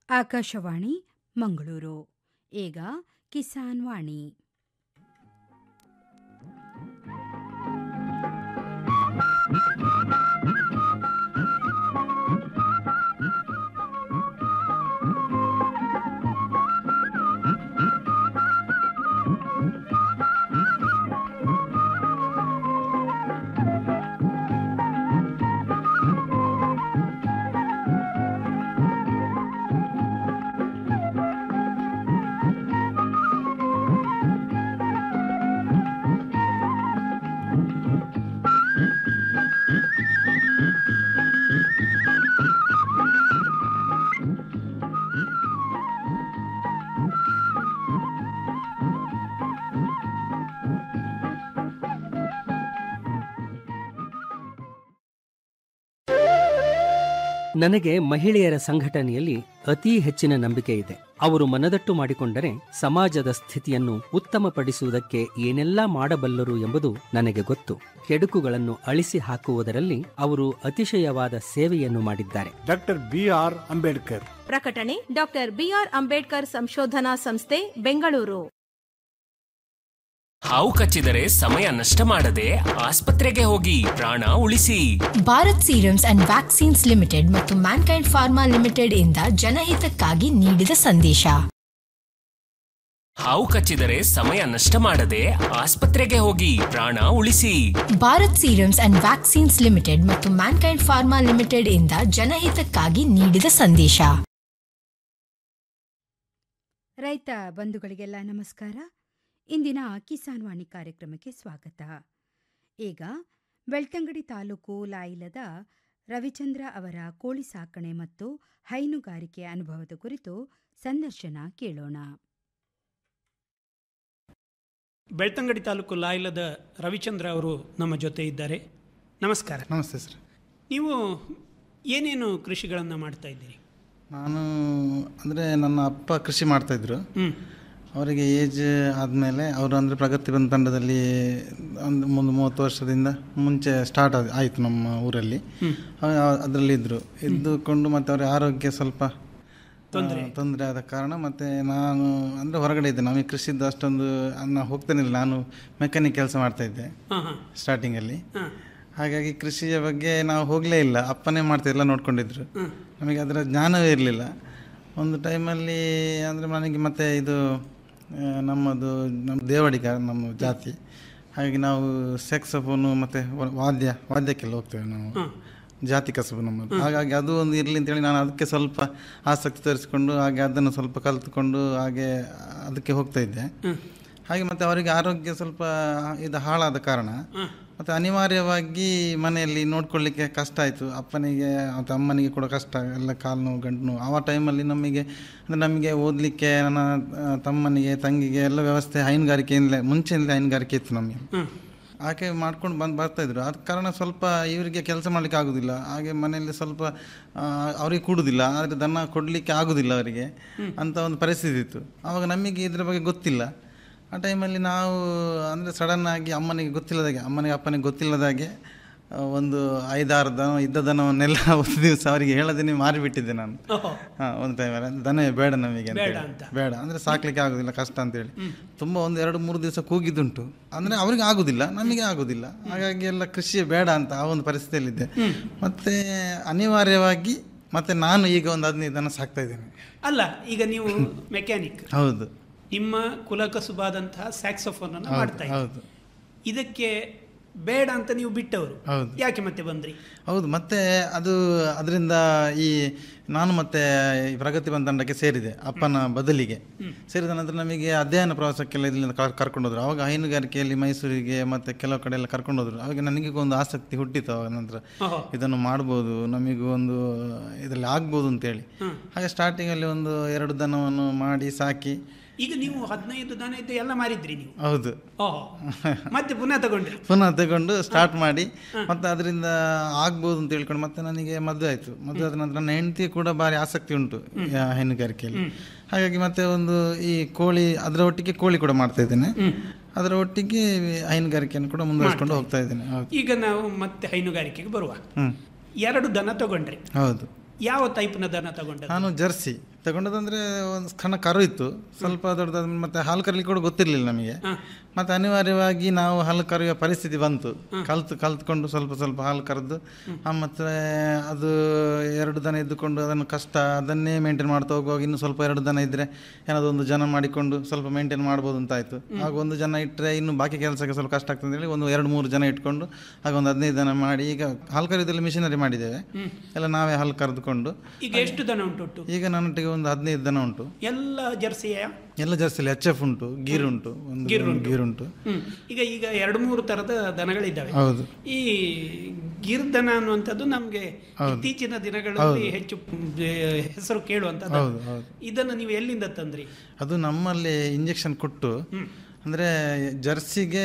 ಆಕಾಶವಾಣಿ ಮಂಗಳೂರು ಈಗ ಕಿಸಾನ್ ವಾಣಿ ನನಗೆ ಮಹಿಳೆಯರ ಸಂಘಟನೆಯಲ್ಲಿ ಅತೀ ಹೆಚ್ಚಿನ ನಂಬಿಕೆ ಇದೆ ಅವರು ಮನದಟ್ಟು ಮಾಡಿಕೊಂಡರೆ ಸಮಾಜದ ಸ್ಥಿತಿಯನ್ನು ಉತ್ತಮಪಡಿಸುವುದಕ್ಕೆ ಏನೆಲ್ಲಾ ಮಾಡಬಲ್ಲರು ಎಂಬುದು ನನಗೆ ಗೊತ್ತು ಕೆಡುಕುಗಳನ್ನು ಅಳಿಸಿ ಹಾಕುವುದರಲ್ಲಿ ಅವರು ಅತಿಶಯವಾದ ಸೇವೆಯನ್ನು ಮಾಡಿದ್ದಾರೆ ಡಾಕ್ಟರ್ ಬಿ ಆರ್ ಅಂಬೇಡ್ಕರ್ ಪ್ರಕಟಣೆ ಡಾಕ್ಟರ್ ಬಿಆರ್ ಅಂಬೇಡ್ಕರ್ ಸಂಶೋಧನಾ ಸಂಸ್ಥೆ ಬೆಂಗಳೂರು ಹಾವು ಕಚ್ಚಿದರೆ ಸಮಯ ನಷ್ಟ ಮಾಡದೆ ಆಸ್ಪತ್ರೆಗೆ ಹೋಗಿ ಪ್ರಾಣ ಉಳಿಸಿ Bharat Serums and Vaccines Limited ಮತ್ತು ಮ್ಯಾನ್ಕೈಂಡ್ ಫಾರ್ಮಾ ಲಿಮಿಟೆಡ್ ಇಂದ ಜನಹಿತಕ್ಕಾಗಿ ನೀಡಿದ ಸಂದೇಶ ಹಾವು ಕಚ್ಚಿದರೆ ಸಮಯ ನಷ್ಟ ಮಾಡದೆ ಆಸ್ಪತ್ರೆಗೆ ಹೋಗಿ ಪ್ರಾಣ ಉಳಿಸಿ Bharat Serums and Vaccines Limited ಮತ್ತು ಮ್ಯಾನ್ಕೈಂಡ್ ಫಾರ್ಮಾ ಲಿಮಿಟೆಡ್ ಇಂದ ಜನಹಿತಕ್ಕಾಗಿ ನೀಡಿದ ಸಂದೇಶ ರೈತ ಬಂಧುಗಳಿಗೆಲ್ಲ ನಮಸ್ಕಾರ ಇಂದಿನ ಕಿಸಾನ್ ವಾಣಿ ಕಾರ್ಯಕ್ರಮಕ್ಕೆ ಸ್ವಾಗತ ಈಗ ಬೆಳ್ತಂಗಡಿ ತಾಲೂಕು ಲಾಯಿಲದ ರವಿಚಂದ್ರ ಅವರ ಕೋಳಿ ಸಾಕಣೆ ಮತ್ತು ಹೈನುಗಾರಿಕೆ ಅನುಭವದ ಕುರಿತು ಸಂದರ್ಶನ ಕೇಳೋಣ ಬೆಳ್ತಂಗಡಿ ತಾಲೂಕು ಲಾಯ್ಲದ ರವಿಚಂದ್ರ ಅವರು ನಮ್ಮ ಜೊತೆ ಇದ್ದಾರೆ ನಮಸ್ಕಾರ ನಮಸ್ತೆ ಸರ್ ನೀವು ಏನೇನು ಕೃಷಿಗಳನ್ನು ಮಾಡ್ತಾ ಇದ್ದೀರಿ ನಾನು ಅಂದರೆ ನನ್ನ ಅಪ್ಪ ಕೃಷಿ ಮಾಡ್ತಾಯಿದ್ರು ಹ್ಮ್ ಅವರಿಗೆ ಏಜ್ ಆದಮೇಲೆ ಅವರು ಅಂದರೆ ಪ್ರಗತಿ ಬಂದ ತಂಡದಲ್ಲಿ ಒಂದು ಒಂದು ಮೂವತ್ತು ವರ್ಷದಿಂದ ಮುಂಚೆ ಸ್ಟಾರ್ಟ್ ಆಯಿತು ನಮ್ಮ ಊರಲ್ಲಿ ಅದರಲ್ಲಿ ಇದ್ದರು ಇದ್ದುಕೊಂಡು ಮತ್ತು ಅವರ ಆರೋಗ್ಯ ಸ್ವಲ್ಪ ತೊಂದ್ರೆ. ಆ, ತೊಂದರೆ ಆದ ಕಾರಣ ಮತ್ತು ನಾನು ಅಂದರೆ ಹೊರಗಡೆ ಇದ್ದೆ ನಮಗೆ ಕೃಷಿದ್ದು ಅಷ್ಟೊಂದು ನಾನು ಹೋಗ್ತಾನಿಲ್ಲ ನಾನು ಮೆಕ್ಯಾನಿಕ್ ಕೆಲಸ ಮಾಡ್ತಾಯಿದ್ದೆ ಹಾಂ ಹಾಂ ಸ್ಟಾರ್ಟಿಂಗಲ್ಲಿ ಹಾಂ ಹಾಗಾಗಿ ಕೃಷಿಯ ಬಗ್ಗೆ ನಾವು ಹೋಗಲೇ ಇಲ್ಲ ಅಪ್ಪನೇ ಮಾಡ್ತಾ ಎಲ್ಲ ನೋಡ್ಕೊಂಡಿದ್ರು ನಮಗೆ ಅದರ ಜ್ಞಾನವೇ ಇರಲಿಲ್ಲ ಒಂದು ಟೈಮಲ್ಲಿ ಅಂದರೆ ನನಗೆ ಮತ್ತೆ ಇದು ಆ, ನಮ್ಮದು ನಮ್ಮ ದೇವಡಿಗ ನಮ್ಮ ಜಾತಿ ಹಾಗಾಗಿ ನಾವು ಸೆಕ್ಸಫೋನು ಮತ್ತು ವಾದ್ಯ ವಾದ್ಯಕ್ಕೆಲ್ಲ ಹೋಗ್ತೇವೆ ನಾವು ಜಾತಿ ಕಸಬು ನಮ್ಮದು ಹಾಗಾಗಿ ಅದು ಒಂದು ಇರಲಿ ಅಂತೇಳಿ ನಾನು ಅದಕ್ಕೆ ಸ್ವಲ್ಪ ಆಸಕ್ತಿ ತೋರಿಸಿಕೊಂಡು ಹಾಗೆ ಅದನ್ನು ಸ್ವಲ್ಪ ಕಲಿತುಕೊಂಡು ಹಾಗೆ ಅದಕ್ಕೆ ಹೋಗ್ತಾ ಇದ್ದೆ ಹಾಗೆ ಮತ್ತು ಅವರಿಗೆ ಆರೋಗ್ಯ ಸ್ವಲ್ಪ ಇದು ಹಾಳಾದ ಕಾರಣ ಮತ್ತು ಅನಿವಾರ್ಯವಾಗಿ ಮನೆಯಲ್ಲಿ ನೋಡ್ಕೊಳ್ಳಿಕ್ಕೆ ಕಷ್ಟ ಆಯಿತು ಅಪ್ಪನಿಗೆ ಮತ್ತು ಅಮ್ಮನಿಗೆ ಕೂಡ ಕಷ್ಟ ಎಲ್ಲ ಕಾಲು ನೋವು ಗಂಟು ನೋವು ಆ ಟೈಮಲ್ಲಿ ನಮಗೆ ಅಂದರೆ ನಮಗೆ ಓದಲಿಕ್ಕೆ ನನ್ನ ಆ, ತಮ್ಮನಿಗೆ ತಂಗಿಗೆ ಎಲ್ಲ ವ್ಯವಸ್ಥೆ ಹೈನುಗಾರಿಕೆಯಿಂದಲೇ ಮುಂಚೆಯಿಂದಲೇ ಹೈನುಗಾರಿಕೆ ಇತ್ತು ನಮಗೆ ಆಕೆ ಮಾಡ್ಕೊಂಡು ಬಂದು ಬರ್ತಾಯಿದ್ರು ಆದ ಕಾರಣ ಸ್ವಲ್ಪ ಇವರಿಗೆ ಕೆಲಸ ಮಾಡಲಿಕ್ಕೆ ಆಗೋದಿಲ್ಲ ಹಾಗೆ ಮನೆಯಲ್ಲಿ ಸ್ವಲ್ಪ ಆ, ಅವರಿಗೆ ಕೂಡುದಿಲ್ಲ ಆದರೆ ದನ ಕೊಡಲಿಕ್ಕೆ ಆಗೋದಿಲ್ಲ ಅವರಿಗೆ ಅಂತ ಒಂದು ಪರಿಸ್ಥಿತಿ ಇತ್ತು ಆವಾಗ ನಮಗೆ ಇದ್ರ ಬಗ್ಗೆ ಗೊತ್ತಿಲ್ಲ ಆ ಟೈಮಲ್ಲಿ ನಾವು ಅಂದರೆ ಸಡನ್ ಆಗಿ ಅಮ್ಮನಿಗೆ ಗೊತ್ತಿಲ್ಲದಾಗೆ ಅಮ್ಮನಿಗೆ ಅಪ್ಪನಿಗೆ ಗೊತ್ತಿಲ್ಲದಾಗೆ ಆ, ಒಂದು ಐದಾರು ದನ ಇದ್ದ ದನವನ್ನೆಲ್ಲ ಒಂದು ದಿವಸ ಅವರಿಗೆ ಹೇಳದೇನೆ ಮಾರಿಬಿಟ್ಟಿದ್ದೆ ನಾನು ಓಹೋ ಹಾಂ ಒಂದು ಟೈಮಲ್ಲಿ ಅಂದ್ರೆ ದನವೇ ಬೇಡ ನಮಗೆ ಅಂತ ಬೇಡ ಹೇಳಿ. ಅಂತ. ಬೇಡ ಅಂದರೆ ಸಾಕ್ಲಿಕ್ಕೆ ಆಗೋದಿಲ್ಲ ಕಷ್ಟ ಅಂತೇಳಿ ತುಂಬ ಒಂದು ಎರಡು ಮೂರು ದಿವಸ ಕೂಗಿದ್ದುಂಟು ಅಂದರೆ ಅವರಿಗೆ ಆಗೋದಿಲ್ಲ ನಮಗೆ ಆಗೋದಿಲ್ಲ ಹಾಗಾಗಿ ಎಲ್ಲ ಕೃಷಿ ಬೇಡ ಅಂತ ಆ ಒಂದು ಪರಿಸ್ಥಿತಿಯಲ್ಲಿದ್ದೆ ಮತ್ತೆ ಅನಿವಾರ್ಯವಾಗಿ ಮತ್ತೆ ನಾನು ಈಗ ಒಂದು ಹದಿನೈದು ದನ ಸಾಕ್ತಾ ಇದ್ದೇನೆ ಅಲ್ಲ ಈಗ ನೀವು ಮೆಕ್ಯಾನಿಕ್ ಹೌದು ನಿಮ್ಮ ಕುಲಕಸುಬಾದಂತಹ ಸ್ಯಾಕ್ಸೋಫೋನ್ ಅನ್ನು ಮಾಡ್ತಾ ಇದ್ದೀರಿ ಹೌದು ಇದಕ್ಕೆ ಬೇಡ ಅಂತ ನೀವು ಬಿಟ್ಟವರು ಹೌದು. ಯಾಕೆ ಮತ್ತೆ ಬಂದ್ರಿ ಹೌದು ಮತ್ತೆ ಅದು ಅದರಿಂದ ಈ ನಾನು ಮತ್ತೆ ಈ ಪ್ರಗತಿ ಬಂದ ತಂಡಕ್ಕೆ ಸೇರಿದೆ ಅಪ್ಪನ ಬದಲಿಗೆ ಸೇರಿದ ನಂತರ ನಮಗೆ ಅಧ್ಯಯನ ಪ್ರವಾಸಕ್ಕೆಲ್ಲ ಇಲ್ಲಿಂದ ಕರ್- ಕರ್ಕೊಂಡು ಹೋದ್ರು ಅವಾಗ ಹೈನುಗಾರಿಕೆಯಲ್ಲಿ ಮೈಸೂರಿಗೆ ಮತ್ತೆ ಕೆಲವು ಕಡೆ ಎಲ್ಲ ಕರ್ಕೊಂಡು ಹೋದ್ರು ಅವಾಗ ನನಗೆ ಒಂದು ಆಸಕ್ತಿ ಹುಟ್ಟಿತು ಅವಾಗ ನಂತರ ಓಹೋ ಇದನ್ನು ಮಾಡ್ಬೋದು ನಮಗೂ ಒಂದು ಇದರಲ್ಲಿ ಆಗ್ಬೋದು ಅಂತೇಳಿ ಹಾಗೆ ಸ್ಟಾರ್ಟಿಂಗಲ್ಲಿ ಒಂದು ಎರಡು ದನವನ್ನು ಮಾಡಿ ಸಾಕಿ ಈಗ ನೀವು ಹದಿನೈದು ದನ ಇದ್ದು ಎಲ್ಲ ಮಾರಿದ್ರಿ ನೀವು ಹೌದು ಓಹೋ ಮತ್ತೆ ಪುನಃ ತಗೊಂಡ್ರಿ ಪುನಃ ತಗೊಂಡು ಸ್ಟಾರ್ಟ್ ಮಾಡಿ ಮತ್ತೆ ಅದರಿಂದ ಆಗ್ಬೋದು ಅಂತ ಹೇಳ್ಕೊಂಡು ಮತ್ತೆ ನನಗೆ ಮದುವೆ ಆಯಿತು ಮದುವೆ ಆದ ನಂತರ ನನ್ನ ಹೆಂಡತಿ ಕೂಡ ಭಾರಿ ಆಸಕ್ತಿ ಉಂಟು ಈ ಹೈನುಗಾರಿಕೆಯಲ್ಲಿ ಹಾಗಾಗಿ ಮತ್ತೆ ಒಂದು ಈ ಕೋಳಿ ಅದರ ಒಟ್ಟಿಗೆ ಕೋಳಿ ಕೂಡ ಮಾಡ್ತಾ ಇದ್ದೇನೆ ಅದರ ಒಟ್ಟಿಗೆ ಹೈನುಗಾರಿಕೆಯನ್ನು ಕೂಡ ಮುಂದುವರಿಸ್ಕೊಂಡು ಹೋಗ್ತಾ ಇದ್ದೇನೆ ಹೌದು ಈಗ ನಾವು ಮತ್ತೆ ಹೈನುಗಾರಿಕೆಗೆ ಬರುವ ಹ್ಮ್ ಎರಡು ದನ ತಗೊಂಡ್ರಿ ಹೌದು ಯಾವ ಟೈಪ್ನ ದನ ತಗೊಂಡ್ರಿ ನಾನು ಜರ್ಸಿ ತಗೊಂಡದಂದ್ರೆ ಒಂದು ಸಣ್ಣ ಕರು ಇತ್ತು ಸ್ವಲ್ಪ ದೊಡ್ಡದಾದ ಮತ್ತೆ ಹಾಲು ಕರೀಲಿಕ್ಕೆ ಕೂಡ ಗೊತ್ತಿರಲಿಲ್ಲ ನಮಗೆ ಮತ್ತೆ ಅನಿವಾರ್ಯವಾಗಿ ನಾವು ಹಾಲು ಕರೆಯುವ ಪರಿಸ್ಥಿತಿ ಬಂತು ಕಲ್ತು ಕಲ್ತ್ಕೊಂಡು ಸ್ವಲ್ಪ ಸ್ವಲ್ಪ ಹಾಲು ಕರೆದು ಆ, ಮತ್ತೆ ಅದು ಎರಡು ದನ ಇದ್ದುಕೊಂಡು ಅದನ್ನು ಕಷ್ಟ ಅದನ್ನೇ ಮೇಂಟೈನ್ ಮಾಡ್ತಾ ಹೋಗುವಾಗ ಇನ್ನು ಸ್ವಲ್ಪ ಎರಡು ದನ ಇದ್ದರೆ ಏನಾದ್ರು ಒಂದು ಜನ ಮಾಡಿಕೊಂಡು ಸ್ವಲ್ಪ ಮೇಂಟೈನ್ ಮಾಡ್ಬೋದು ಅಂತ ಆಯಿತು ಆಗ ಒಂದು ಜನ ಇಟ್ಟರೆ ಇನ್ನು ಬಾಕಿ ಕೆಲಸಕ್ಕೆ ಸ್ವಲ್ಪ ಕಷ್ಟ ಆಗ್ತದೆ ಹೇಳಿ ಒಂದು ಎರಡು ಮೂರು ಜನ ಇಟ್ಕೊಂಡು ಆಗ ಒಂದು ಹದಿನೈದು ದನ ಮಾಡಿ ಈಗ ಹಾಲು ಕರೆಯೋದ್ರಲ್ಲಿ ಮಿಷಿನರಿ ಮಾಡಿದ್ದೇವೆ ಎಲ್ಲ ನಾವೇ ಹಾಲು ಕರೆದುಕೊಂಡು ಈಗ ಎಷ್ಟು ದನ ಉಂಟು ಒಟ್ಟು ಈಗ ನನ್ನೊಟ್ಟಿಗೆ ಒಂದು ಹದಿನೈದು ದನ ಉಂಟು ಎಲ್ಲ ಜರ್ಸಿಯ ಎಲ್ಲ ಜರ್ಸಿಲಿ ಎಚ್ ಎಫ್ ಉಂಟು ಗೀರ್ ಉಂಟು ಒಂದು ಗೀರ್ ಉಂಟು ಹ್ಮ್ ಈಗ ಈಗ ಎರಡು ಮೂರು ತರದ ದನಗಳಿದ್ದಾವೆ ಹೌದು ಈ ಗಿರ್ದನ ಅನ್ನುವಂಥದ್ದು ನಮ್ಗೆ ಇತ್ತೀಚಿನ ದಿನಗಳಲ್ಲಿ ಹೆಚ್ಚು ಬೆ- ಹೆಸರು ಕೇಳುವಂಥದ್ದು ಹೌದು ಹೌದು ಇದನ್ನು ನೀವು ಎಲ್ಲಿಂದ ತಂದ್ರಿ ಅದು ನಮ್ಮಲ್ಲಿ ಇಂಜೆಕ್ಷನ್ ಕೊಟ್ಟು ಅಂದರೆ ಜರ್ಸಿಗೆ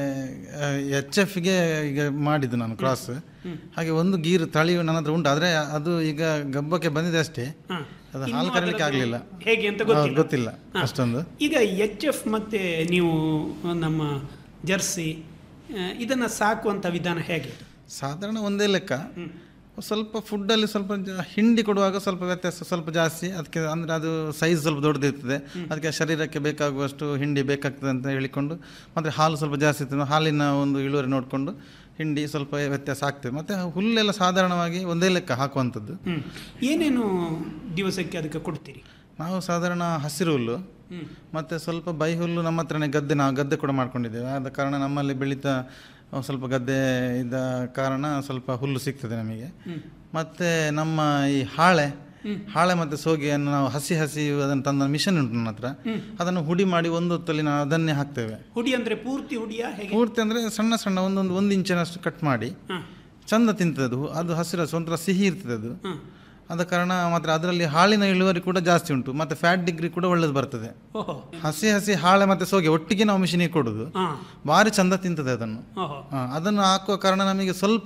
ಎಚ್ ಎಫ್ಗೆ ಈಗ ಮಾಡಿದ್ದು ನಾನು ಕ್ರಾಸ್ ಹಾಗೆ ಒಂದು ಗೀರು ತಳಿ ನನ್ನ ಹತ್ರ ಉಂಟು ಆದರೆ ಅದು ಈಗ ಗಬ್ಬಕ್ಕೆ ಬಂದಿದೆ ಅಷ್ಟೇ ಹ. ಅದು ಇನ್ನು ಹಾಲು ಕರೀಲಿಕ್ಕೆ ಅದರದ್ದು ಆಗಲಿಲ್ಲ ಹೇಗೆ ಅಂತ ಹೌದು, ಗೊತ್ತಿಲ್ಲ ಗೊತ್ತಿಲ್ಲ ಅಷ್ಟೊಂದು ಈಗ ಎಚ್ ಎಫ್ ಮತ್ತೆ ನೀವು ನಮ್ಮ ಜರ್ಸಿ ಆ, ಇದನ್ನ ಸಾಕುವಂತ ವಿಧಾನ ಹೇಗೆ ಸಾಧಾರಣ ಒಂದೇ ಲೆಕ್ಕ ಸ್ವಲ್ಪ ಫುಡ್ಡಲ್ಲಿ ಸ್ವಲ್ಪ ಜ- ಹಿಂಡಿ ಕೊಡುವಾಗ ಸ್ವಲ್ಪ ವ್ಯತ್ಯಾಸ ಸ್ವಲ್ಪ ಜಾಸ್ತಿ ಅದಕ್ಕೆ ಅಂದರೆ ಅದು ಸೈಜ್ ಸ್ವಲ್ಪ ದೊಡ್ಡದಿರ್ತದೆ ಅದಕ್ಕೆ ಶರೀರಕ್ಕೆ ಬೇಕಾಗುವಷ್ಟು ಹಿಂಡಿ ಬೇಕಾಗ್ತದೆ ಅಂತ ಹೇಳಿಕೊಂಡು ಮತ್ತು ಹಾಲು ಸ್ವಲ್ಪ ಜಾಸ್ತಿ ಇರ್ತದೆ ಹಾಲಿನ ಒಂದು ಇಳುವರಿ ನೋಡಿಕೊಂಡು ಹಿಂಡಿ ಸ್ವಲ್ಪ ವ್ಯತ್ಯಾಸ ಆಗ್ತದೆ ಮತ್ತು ಹುಲ್ಲೆಲ್ಲ ಸಾಧಾರಣವಾಗಿ ಒಂದೇ ಲೆಕ್ಕ ಹಾಕುವಂಥದ್ದು ಹ್ಮ್ ಏನೇನು ದಿವಸಕ್ಕೆ ಅದಕ್ಕೆ ಕೊಡ್ತೀರಿ ನಾವು ಸಾಧಾರಣ ಹಸಿರು ಹುಲ್ಲು ಮತ್ತು ಸ್ವಲ್ಪ ಬೈ ಹುಲ್ಲು ನಮ್ಮ ಹತ್ರನೇ ಗದ್ದೆ ನಾವು ಗದ್ದೆ ಕೂಡ ಮಾಡ್ಕೊಂಡಿದ್ದೇವೆ ಆದ ಕಾರಣ ನಮ್ಮಲ್ಲಿ ಬೆಳೀತಾ ಅಹ್, ಸ್ವಲ್ಪ ಗದ್ದೆ ಇದ್ದ ಕಾರಣ ಸ್ವಲ್ಪ ಹುಲ್ಲು ಸಿಗ್ತದೆ ನಮಗೆ ಮತ್ತು ನಮ್ಮ ಈ ಹಾಳೆ ಹಾಳೆ ಮತ್ತು ಸೋಗೆಯನ್ನು ನಾವು ಹಸಿ ಹಸಿ ಅದನ್ನು ತಂದ ಮಿಷನ್ ಉಂಟು ನನ್ನ ಹತ್ರ ಅದನ್ನು ಹುಡಿ ಮಾಡಿ ಒಂದು ಹೊತ್ತಲ್ಲಿ ನಾವು ಅದನ್ನೇ ಹಾಕ್ತೇವೆ ಹುಡಿ ಅಂದ್ರೆ ಪೂರ್ತಿ ಹುಡಿಯಾ ಹೇಗೆ ಪೂರ್ತಿ ಅಂದರೆ ಸಣ್ಣ ಸಣ್ಣ ಒಂದೊಂದು ಒಂದು ಇಂಚಿನಷ್ಟು ಕಟ್ ಮಾಡಿ ಚಂದ ತಿಂತದೆ ಅದು ಅದು ಹಸಿರು ಹಸು ಒಂಥರ ಸಿಹಿ ಇರ್ತದೆ ಅದು ಆದ ಕಾರಣ ಮಾತ್ರ ಅದರಲ್ಲಿ ಹಾಲಿನ ಇಳುವರಿ ಕೂಡ ಜಾಸ್ತಿ ಉಂಟು ಮತ್ತು ಫ್ಯಾಟ್ ಡಿಗ್ರಿ ಕೂಡ ಒಳ್ಳೇದು ಬರ್ತದೆ ಓಹೋ ಹಸಿ ಹಸಿ ಹಾಳೆ ಮತ್ತು ಸೋಗೆ ಒಟ್ಟಿಗೆ ನಾವು ಮಿಷಿನಿಗೆ ಕೊಡೋದು ಹಾ ಭಾರಿ ಚಂದ ತಿಂತದೆ ಅದನ್ನು ಓಹೋ ಆ, ಅದನ್ನು ಹಾಕುವ ಕಾರಣ ನಮಗೆ ಸ್ವಲ್ಪ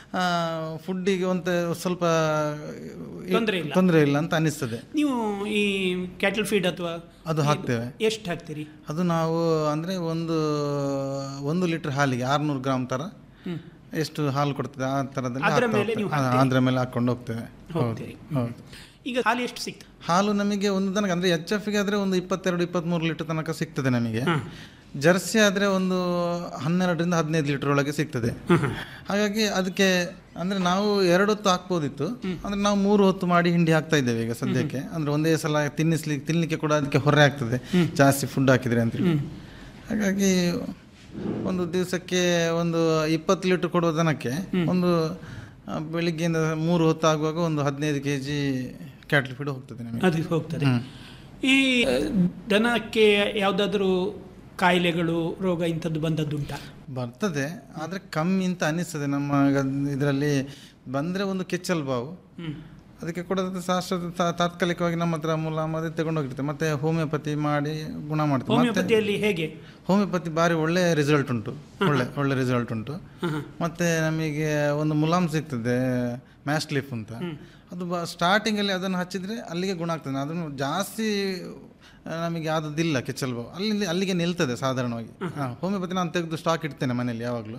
ಫುಡ್ಡಿಗೆ ಒಂದು ಸ್ವಲ್ಪ ತೊಂದ್ರೆ ಇಲ್ಲ. ತೊಂದರೆ ಇಲ್ಲ ಅಂತ ಅನಿಸ್ತದೆ ನೀವು ಈ ಕ್ಯಾಟಲ್ ಫೀಡ್ ಅಥವಾ ಅದು ಹಾಕ್ತೇವೆ ಎಷ್ಟು ಹಾಕ್ತೀರಿ ಅದು ನಾವು ಅಂದರೆ ಒಂದು ಒಂದು ಲೀಟರ್ ಹಾಲಿಗೆ ಆರುನೂರು ಗ್ರಾಮ್ ಥರ ಎಷ್ಟು ಹಾಲು ಕೊಡ್ತದೆ ಆ ಥರದಲ್ಲಿ ಅದ್ರ ಹಾಕ್ತಾ ಮೇಲೆ ನೀವು ಹೋಗ್ತೇವೆ. ಆ, ಅದರ ಮೇಲೆ ಹಾಕ್ಕೊಂಡು ಹೋಗ್ತೇವೆ ಹೌದು ಹೋಗ್ತೀರಿ ಹೌದು ಈಗ ಹಾಲು ಎಷ್ಟು ಸಿಕ್ತು ಹಾಲು ನಮಗೆ ಒಂದು ತನಕ ಅಂದರೆ ಎಚ್ ಎಫ್ಗೆ ಆದರೆ ಒಂದು ಇಪ್ಪತ್ತೆರಡು ಇಪ್ಪತ್ತ್ಮೂರು ಲೀಟರ್ ತನಕ ಸಿಗ್ತದೆ ನಮಗೆ ಜರ್ಸಿ ಆದರೆ ಒಂದು ಹನ್ನೆರಡರಿಂದ ಹದಿನೈದು ಲೀಟರ್ ಒಳಗೆ ಸಿಗ್ತದೆ ಹಾಗಾಗಿ ಅದಕ್ಕೆ ಅಂದರೆ ನಾವು ಎರಡು ಹೊತ್ತು ಹಾಕ್ಬೋದಿತ್ತು ಅಂದರೆ ನಾವು ಮೂರು ಹೊತ್ತು ಮಾಡಿ ಹಿಂಡಿ ಹಾಕ್ತಾ ಇದ್ದೇವೆ ಈಗ ಸದ್ಯಕ್ಕೆ ಅಂದರೆ ಒಂದೇ ಸಲ ತಿನ್ನಿಸ್ಲಿಕ್ಕೆ ತಿನ್ನಲಿಕ್ಕೆ ಕೂಡ ಅದಕ್ಕೆ ಹೊರೆ ಆಗ್ತದೆ ಜಾಸ್ತಿ ಫುಡ್ ಹಾಕಿದ್ರೆ ಅಂತೇಳಿ ಹಾಗಾಗಿ ಒಂದು ದಿವಸಕ್ಕೆ ಒಂದು ಇಪ್ಪತ್ತು ಲೀಟರ್ ಕೊಡುವ ದನಕ್ಕೆ ಒಂದು ಆ, ಬೆಳಿಗ್ಗೆಯಿಂದ ಮೂರು ಹೊತ್ತು ಆಗುವಾಗ ಒಂದು ಹದಿನೈದು ಕೆ ಜಿ ಕ್ಯಾಟ್ಲ್ ಫೀಡ್ ಹೋಗ್ತದೆ ನಮಗೆ ಅದು ಹೋಗ್ತದೆ ಈ ಆ, ದನಕ್ಕೆ ಯಾವುದಾದ್ರೂ ಕಾಯಿಲೆಗಳು ರೋಗ ಇಂಥದ್ದು ಬಂದದ್ದುಂಟಾ ಬರ್ತದೆ ಆದರೆ ಕಮ್ಮಿ ಅಂತ ಅನಿಸ್ತದೆ ನಮ್ಮ ಇದರಲ್ಲಿ ಬಂದರೆ ಒಂದು ಕೆಚ್ಚಲ್ ಬಾವು ಅದಕ್ಕೆ ಕೂಡ ಅದು ಶಾಸ್ತ್ರ ತಾ- ತಾತ್ಕಾಲಿಕವಾಗಿ ನಮ್ಮ ಹತ್ರ ಮುಲಾಮ್ ಅದೇ ತಗೊಂಡು ಹೋಗಿರ್ತದೆ ಮತ್ತೆ ಹೋಮಿಯೋಪತಿ ಮಾಡಿ ಗುಣ ಮಾಡ್ತದೆ ಮತ್ತೆ ಹೋಮಿಯೋಪತಿಯಲ್ಲಿ ಹೇಗೆ ಹೋಮಿಯೋಪತಿ ಭಾರಿ ಒಳ್ಳೆ ರಿಸಲ್ಟ್ ಉಂಟು ಒಳ್ಳೆ ಒಳ್ಳೆ ರಿಸಲ್ಟ್ ಉಂಟು ಮತ್ತೆ ನಮಗೆ ಒಂದು ಮುಲಾಮ್ ಸಿಗ್ತದೆ ಮ್ಯಾಸ್ಲಿಫ್ ಅಂತ ಅದು ಬ ಸ್ಟಾರ್ಟಿಂಗಲ್ಲಿ ಅದನ್ನು ಹಚ್ಚಿದ್ರೆ ಅಲ್ಲಿಗೆ ಗುಣ ಆಗ್ತದೆ ಅದನ್ನು ಜಾಸ್ತಿ ಆ, ನಮಗೆ ಯಾವುದಿಲ್ಲ ಕೆಚ್ಚಲ್ ಬಾವು ಅಲ್ಲಿ ಅಲ್ಲಿಗೆ ನಿಲ್ತದೆ ಸಾಧಾರಣವಾಗಿ ಹಾಂ ಹೋಮಿಯೋಪತಿ ನಾನು ತೆಗೆದು ಸ್ಟಾಕ್ ಇಡ್ತೇನೆ ಮನೆಯಲ್ಲಿ ಯಾವಾಗಲೂ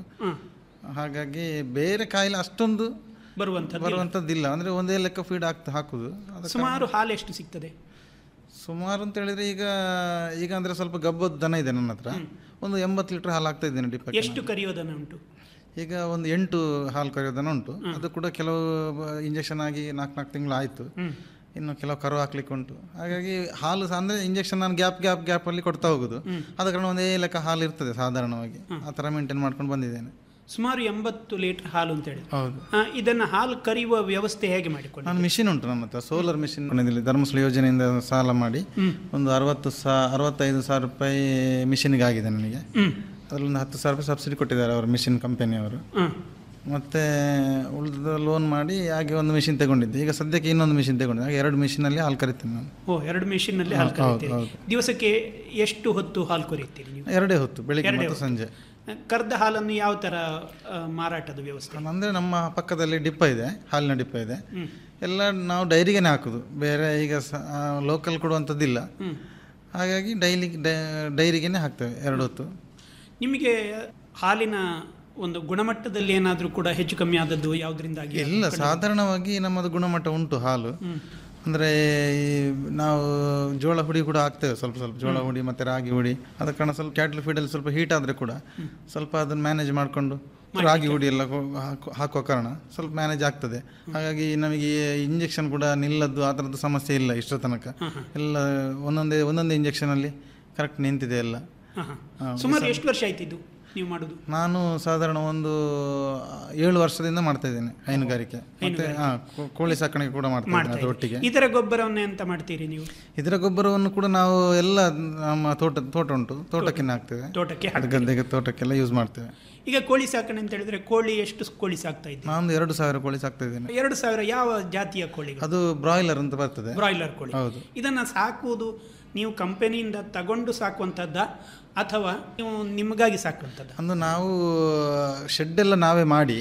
ಹಾಗಾಗಿ ಬೇರೆ ಕಾಯಿಲೆ ಅಷ್ಟೊಂದು ಬರುವಂಥದ್ದು ಬರುವಂಥದ್ದಿಲ್ಲ ಅಂದರೆ ಒಂದೇ ಲೆಕ್ಕ ಫೀಡ್ ಆಗ್ತಾ ಹಾಕುದು ಅದಕ್ಕೆ ಸುಮಾರು ಹಾಲು ಎಷ್ಟು ಸಿಗ್ತದೆ ಸುಮಾರು ಅಂತ ಹೇಳಿದ್ರೆ ಈಗ ಈಗ ಅಂದ್ರೆ ಸ್ವಲ್ಪ ಗಬ್ಬದ ದನ ಇದೆ ನನ್ನ ಹತ್ರ ಒಂದು ಎಂಬತ್ತು ಲೀಟರ್ ಹಾಲು ಹಾಕ್ತಾ ಇದ್ದೇನೆ ಡಿಪ್ಪಕ್ಕೆ ಎಷ್ಟು ಕರಿಯೋದನ ಉಂಟು ಈಗ ಒಂದು ಎಂಟು ಹಾಲು ಕರೆಯೋ ದನ ಉಂಟು ಅದು ಕೂಡ ಕೆಲವು ಇಂಜೆಕ್ಷನ್ ಆಗಿ ನಾಲ್ಕು ನಾಲ್ಕು ತಿಂಗಳು ಆಯಿತು ಇನ್ನು ಕೆಲವು ಕರು ಹಾಕ್ಲಿಕ್ಕೆ ಉಂಟು ಹಾಗಾಗಿ ಹಾಲು ಸಹ ಅಂದ್ರೆ ಇಂಜೆಕ್ಷನ್ ನಾನು ಗ್ಯಾಪ್ ಗ್ಯಾಪ್ ಗ್ಯಾಪ್ ಅಲ್ಲಿ ಕೊಡ್ತಾ ಹೋಗುದು ಆದ ಕಾರಣ ಒಂದೇ ಲೆಕ್ಕ ಹಾಲು ಇರ್ತದೆ ಸಾಧಾರಣವಾಗಿ ಆ ಥರ ಮೇಂಟೈನ್ ಮಾಡ್ಕೊಂಡು ಬಂದಿದ್ದೇನೆ ಸುಮಾರು ಎಂಬತ್ತು ಲೀಟರ್ ಹಾಲು ಅಂತ ಹೇಳಿ ಹೌದು ಆ, ಇದನ್ನ ಹಾಲು ಕರೆಯುವ ವ್ಯವಸ್ಥೆ ಹೇಗೆ ಮಾಡಿಕೊಂಡು ನಾನು ಮಿಷಿನ್ ಉಂಟು ನನ್ನ ಹತ್ರ ಸೋಲಾರ್ ಮಿಷಿನ್ ಕೊಂಡಿದ್ದಲ್ಲಿ ಧರ್ಮಸ್ಥಳ ಯೋಜನೆಯಿಂದ ಸಾಲ ಮಾಡಿ ಒಂದು ಅರವತ್ತು ಸಾ ಅರವತ್ತೈದು ಸಾವಿರ ರೂಪಾಯಿ ಮಿಷಿನ್ಗೆ ಆಗಿದೆ ನನಗೆ ಅದರಲ್ಲಿ ಒಂದು ಹತ್ತು ಸಾವಿರ ರೂಪಾಯಿ ಸಬ್ಸಿಡಿ ಕೊಟ್ಟಿದ್ದಾರೆ ಅವರು ಮಿಷಿನ್ ಕಂಪನಿಯವರು ಮತ್ತೆ ಉಳಿದ ಲೋನ್ ಮಾಡಿ ಹಾಗೆ ಒಂದು ಮಿಷಿನ್ ತಗೊಂಡಿದ್ದೆ ಈಗ ಸದ್ಯಕ್ಕೆ ಇನ್ನೊಂದು ಮಿಷಿನ್ ತಗೊಂಡಿದ್ದೆ ಹಾಗೆ ಎರಡು ಮಿಷಿನಲ್ಲಿ ಹಾಲು ಕರಿತೀನಿ ನಾನು ಓ ಎರಡು ಮೆಷಿನ್ ನಲ್ಲಿ ಹಾಲು ಹೌದು, ಕರೀತೀರಿ ಹೌದು. ದಿವಸಕ್ಕೆ ಎಷ್ಟು ಹೊತ್ತು ಹಾಲು ಕೊರೀತೀರಿ ನೀವು ಎರಡೇ ಹೊತ್ತು ಬೆಳಿಗ್ಗೆ ಎರಡೇ ಮತ್ತು ಹೊತ್ತು. ಸಂಜೆ ಕರ್ದ ಹಾಲನ್ನು ಯಾವ ತರ ಆ, ಮಾರಾಟದ ವ್ಯವಸ್ಥೆ ಅಂದರೆ ನಮ್ಮ ಪಕ್ಕದಲ್ಲಿ ಡಿಪ್ಪ ಇದೆ ಹಾಲಿನ ಡಿಪ್ಪ ಇದೆ ಎಲ್ಲ ನಾವು ಡೈರಿಗೆನೆ ಹಾಕೋದು ಬೇರೆ ಈಗ ಲೋಕಲ್ ಕೊಡುವಂಥದ್ದಿಲ್ಲ ಹಾಗಾಗಿ ಡೈಲಿ ಡೈರಿಗೆನೆ ಹಾಕ್ತೇವೆ ಎರಡು ಹೊತ್ತು ನಿಮಗೆ ಹಾಲಿನ ಒಂದು ಗುಣಮಟ್ಟದಲ್ಲಿ ಏನಾದರೂ ಕೂಡ ಹೆಚ್ಚು ಕಮ್ಮಿ ಆದದ್ದು ಯಾವುದರಿಂದಾಗಿ ಇಲ್ಲ ಸಾಧಾರಣವಾಗಿ ನಮ್ಮದು ಗುಣಮಟ್ಟ ಉಂಟು ಹಾಲು ಅಂದರೆ ಈ ನಾವು ಜೋಳ ಹುಡಿ ಕೂಡ ಹಾಕ್ತೇವೆ ಸ್ವಲ್ಪ ಸ್ವಲ್ಪ ಜೋಳ ಹುಡಿ ಮತ್ತು ರಾಗಿ ಹುಡಿ ಅದ ಕಾರಣ ಸ್ವಲ್ಪ ಕ್ಯಾಟ್ಲ್ ಫೀಡಲ್ಲಿ ಸ್ವಲ್ಪ ಹೀಟ್ ಆದರೆ ಕೂಡ ಸ್ವಲ್ಪ ಅದನ್ನು ಮ್ಯಾನೇಜ್ ಮಾಡಿಕೊಂಡು ರಾಗಿ ಹುಡಿ ಎಲ್ಲ ಕೊ- ಹಾಕೋ- ಹಾಕುವ ಕಾರಣ ಸ್ವಲ್ಪ ಮ್ಯಾನೇಜ್ ಆಗ್ತದೆ ಹಾಗಾಗಿ ನಮಗೆ ಇಂಜೆಕ್ಷನ್ ಕೂಡ ನಿಲ್ಲದ್ದು ಆ ಥರದ್ದು ಸಮಸ್ಯೆ ಇಲ್ಲ ಇಷ್ಟರ ತನಕ ಎಲ್ಲ ಒಂದೊಂದೇ ಒಂದೊಂದೇ ಇಂಜೆಕ್ಷನಲ್ಲಿ ಕರೆಕ್ಟ್ ನಿಂತಿದೆ ಎಲ್ಲ ಹಾ, ಹಾ. ಹಾ, ಸುಮಾರು ಎಷ್ಟು ವರ್ಷ ಆಯ್ತಿದ್ದು ನೀವು ಮಾಡುದು ನಾನು ಸಾಧಾರಣ ಒಂದು ಏಳು ವರ್ಷದಿಂದ ಮಾಡ್ತಾ ಇದ್ದೇನೆ ಹೈನುಗಾರಿಕೆ ಮತ್ತೆ ಹಾ, ಕೋ- ಕೋಳಿ ಸಾಕಾಣಿಕೆ ಕೂಡ ಮಾಡ್ತಾ ಇದ್ದೇನೆ ಅದ್ರ ಒಟ್ಟಿಗೆ ಇದರ ಗೊಬ್ಬರವನ್ನ ಎಂತ ಮಾಡ್ತೀರಿ ನೀವು ಇದರ ಗೊಬ್ಬರವನ್ನು ಕೂಡ ನಾವು ಎಲ್ಲ ನಮ್ಮ ತೋಟ ತೋಟ ಉಂಟು ತೋಟಕ್ಕೆ ಹಾಕ್ತೇವೆ ತೋಟಕ್ಕೆ ಅದು ಗದ್ದೆಗೆ ತೋಟಕ್ಕೆಲ್ಲ ಯೂಸ್ ಮಾಡ್ತೇವೆ ಈಗ ಕೋಳಿ ಸಾಕಣೆ ಅಂತ ಹೇಳಿದ್ರೆ ಕೋಳಿ ಎಷ್ಟು ಕೋಳಿ ಸಾಕ್ತಾ ಇದ್ದೀವಿ ನಾನು ಎರಡು ಸಾವಿರ ಕೋಳಿ ಸಾಕ್ತಾ ಇದ್ದೇನೆ ಎರಡು ಸಾವಿರ ಯಾವ ಜಾತಿಯ ಕೋಳಿಗಳು ಅದು ಬ್ರಾಯ್ಲರ್ ಅಂತ ಬರ್ತದೆ ಬ್ರಾಯ್ಲರ್ ಕೋಳಿ ಹೌದು. ಇದನ್ನ ಸಾಕುವುದು ನೀವು ಕಂಪನಿಯಿಂದ ತಗೊಂಡು ಸಾಕುವಂಥದ್ದ ಅಥವಾ ನೀವು ನಿಮಗಾಗಿ ಸಾಕುವಂಥದ್ದು ಅಂದು ನಾವು ಶೆಡ್ ಎಲ್ಲ ನಾವೇ ಮಾಡಿ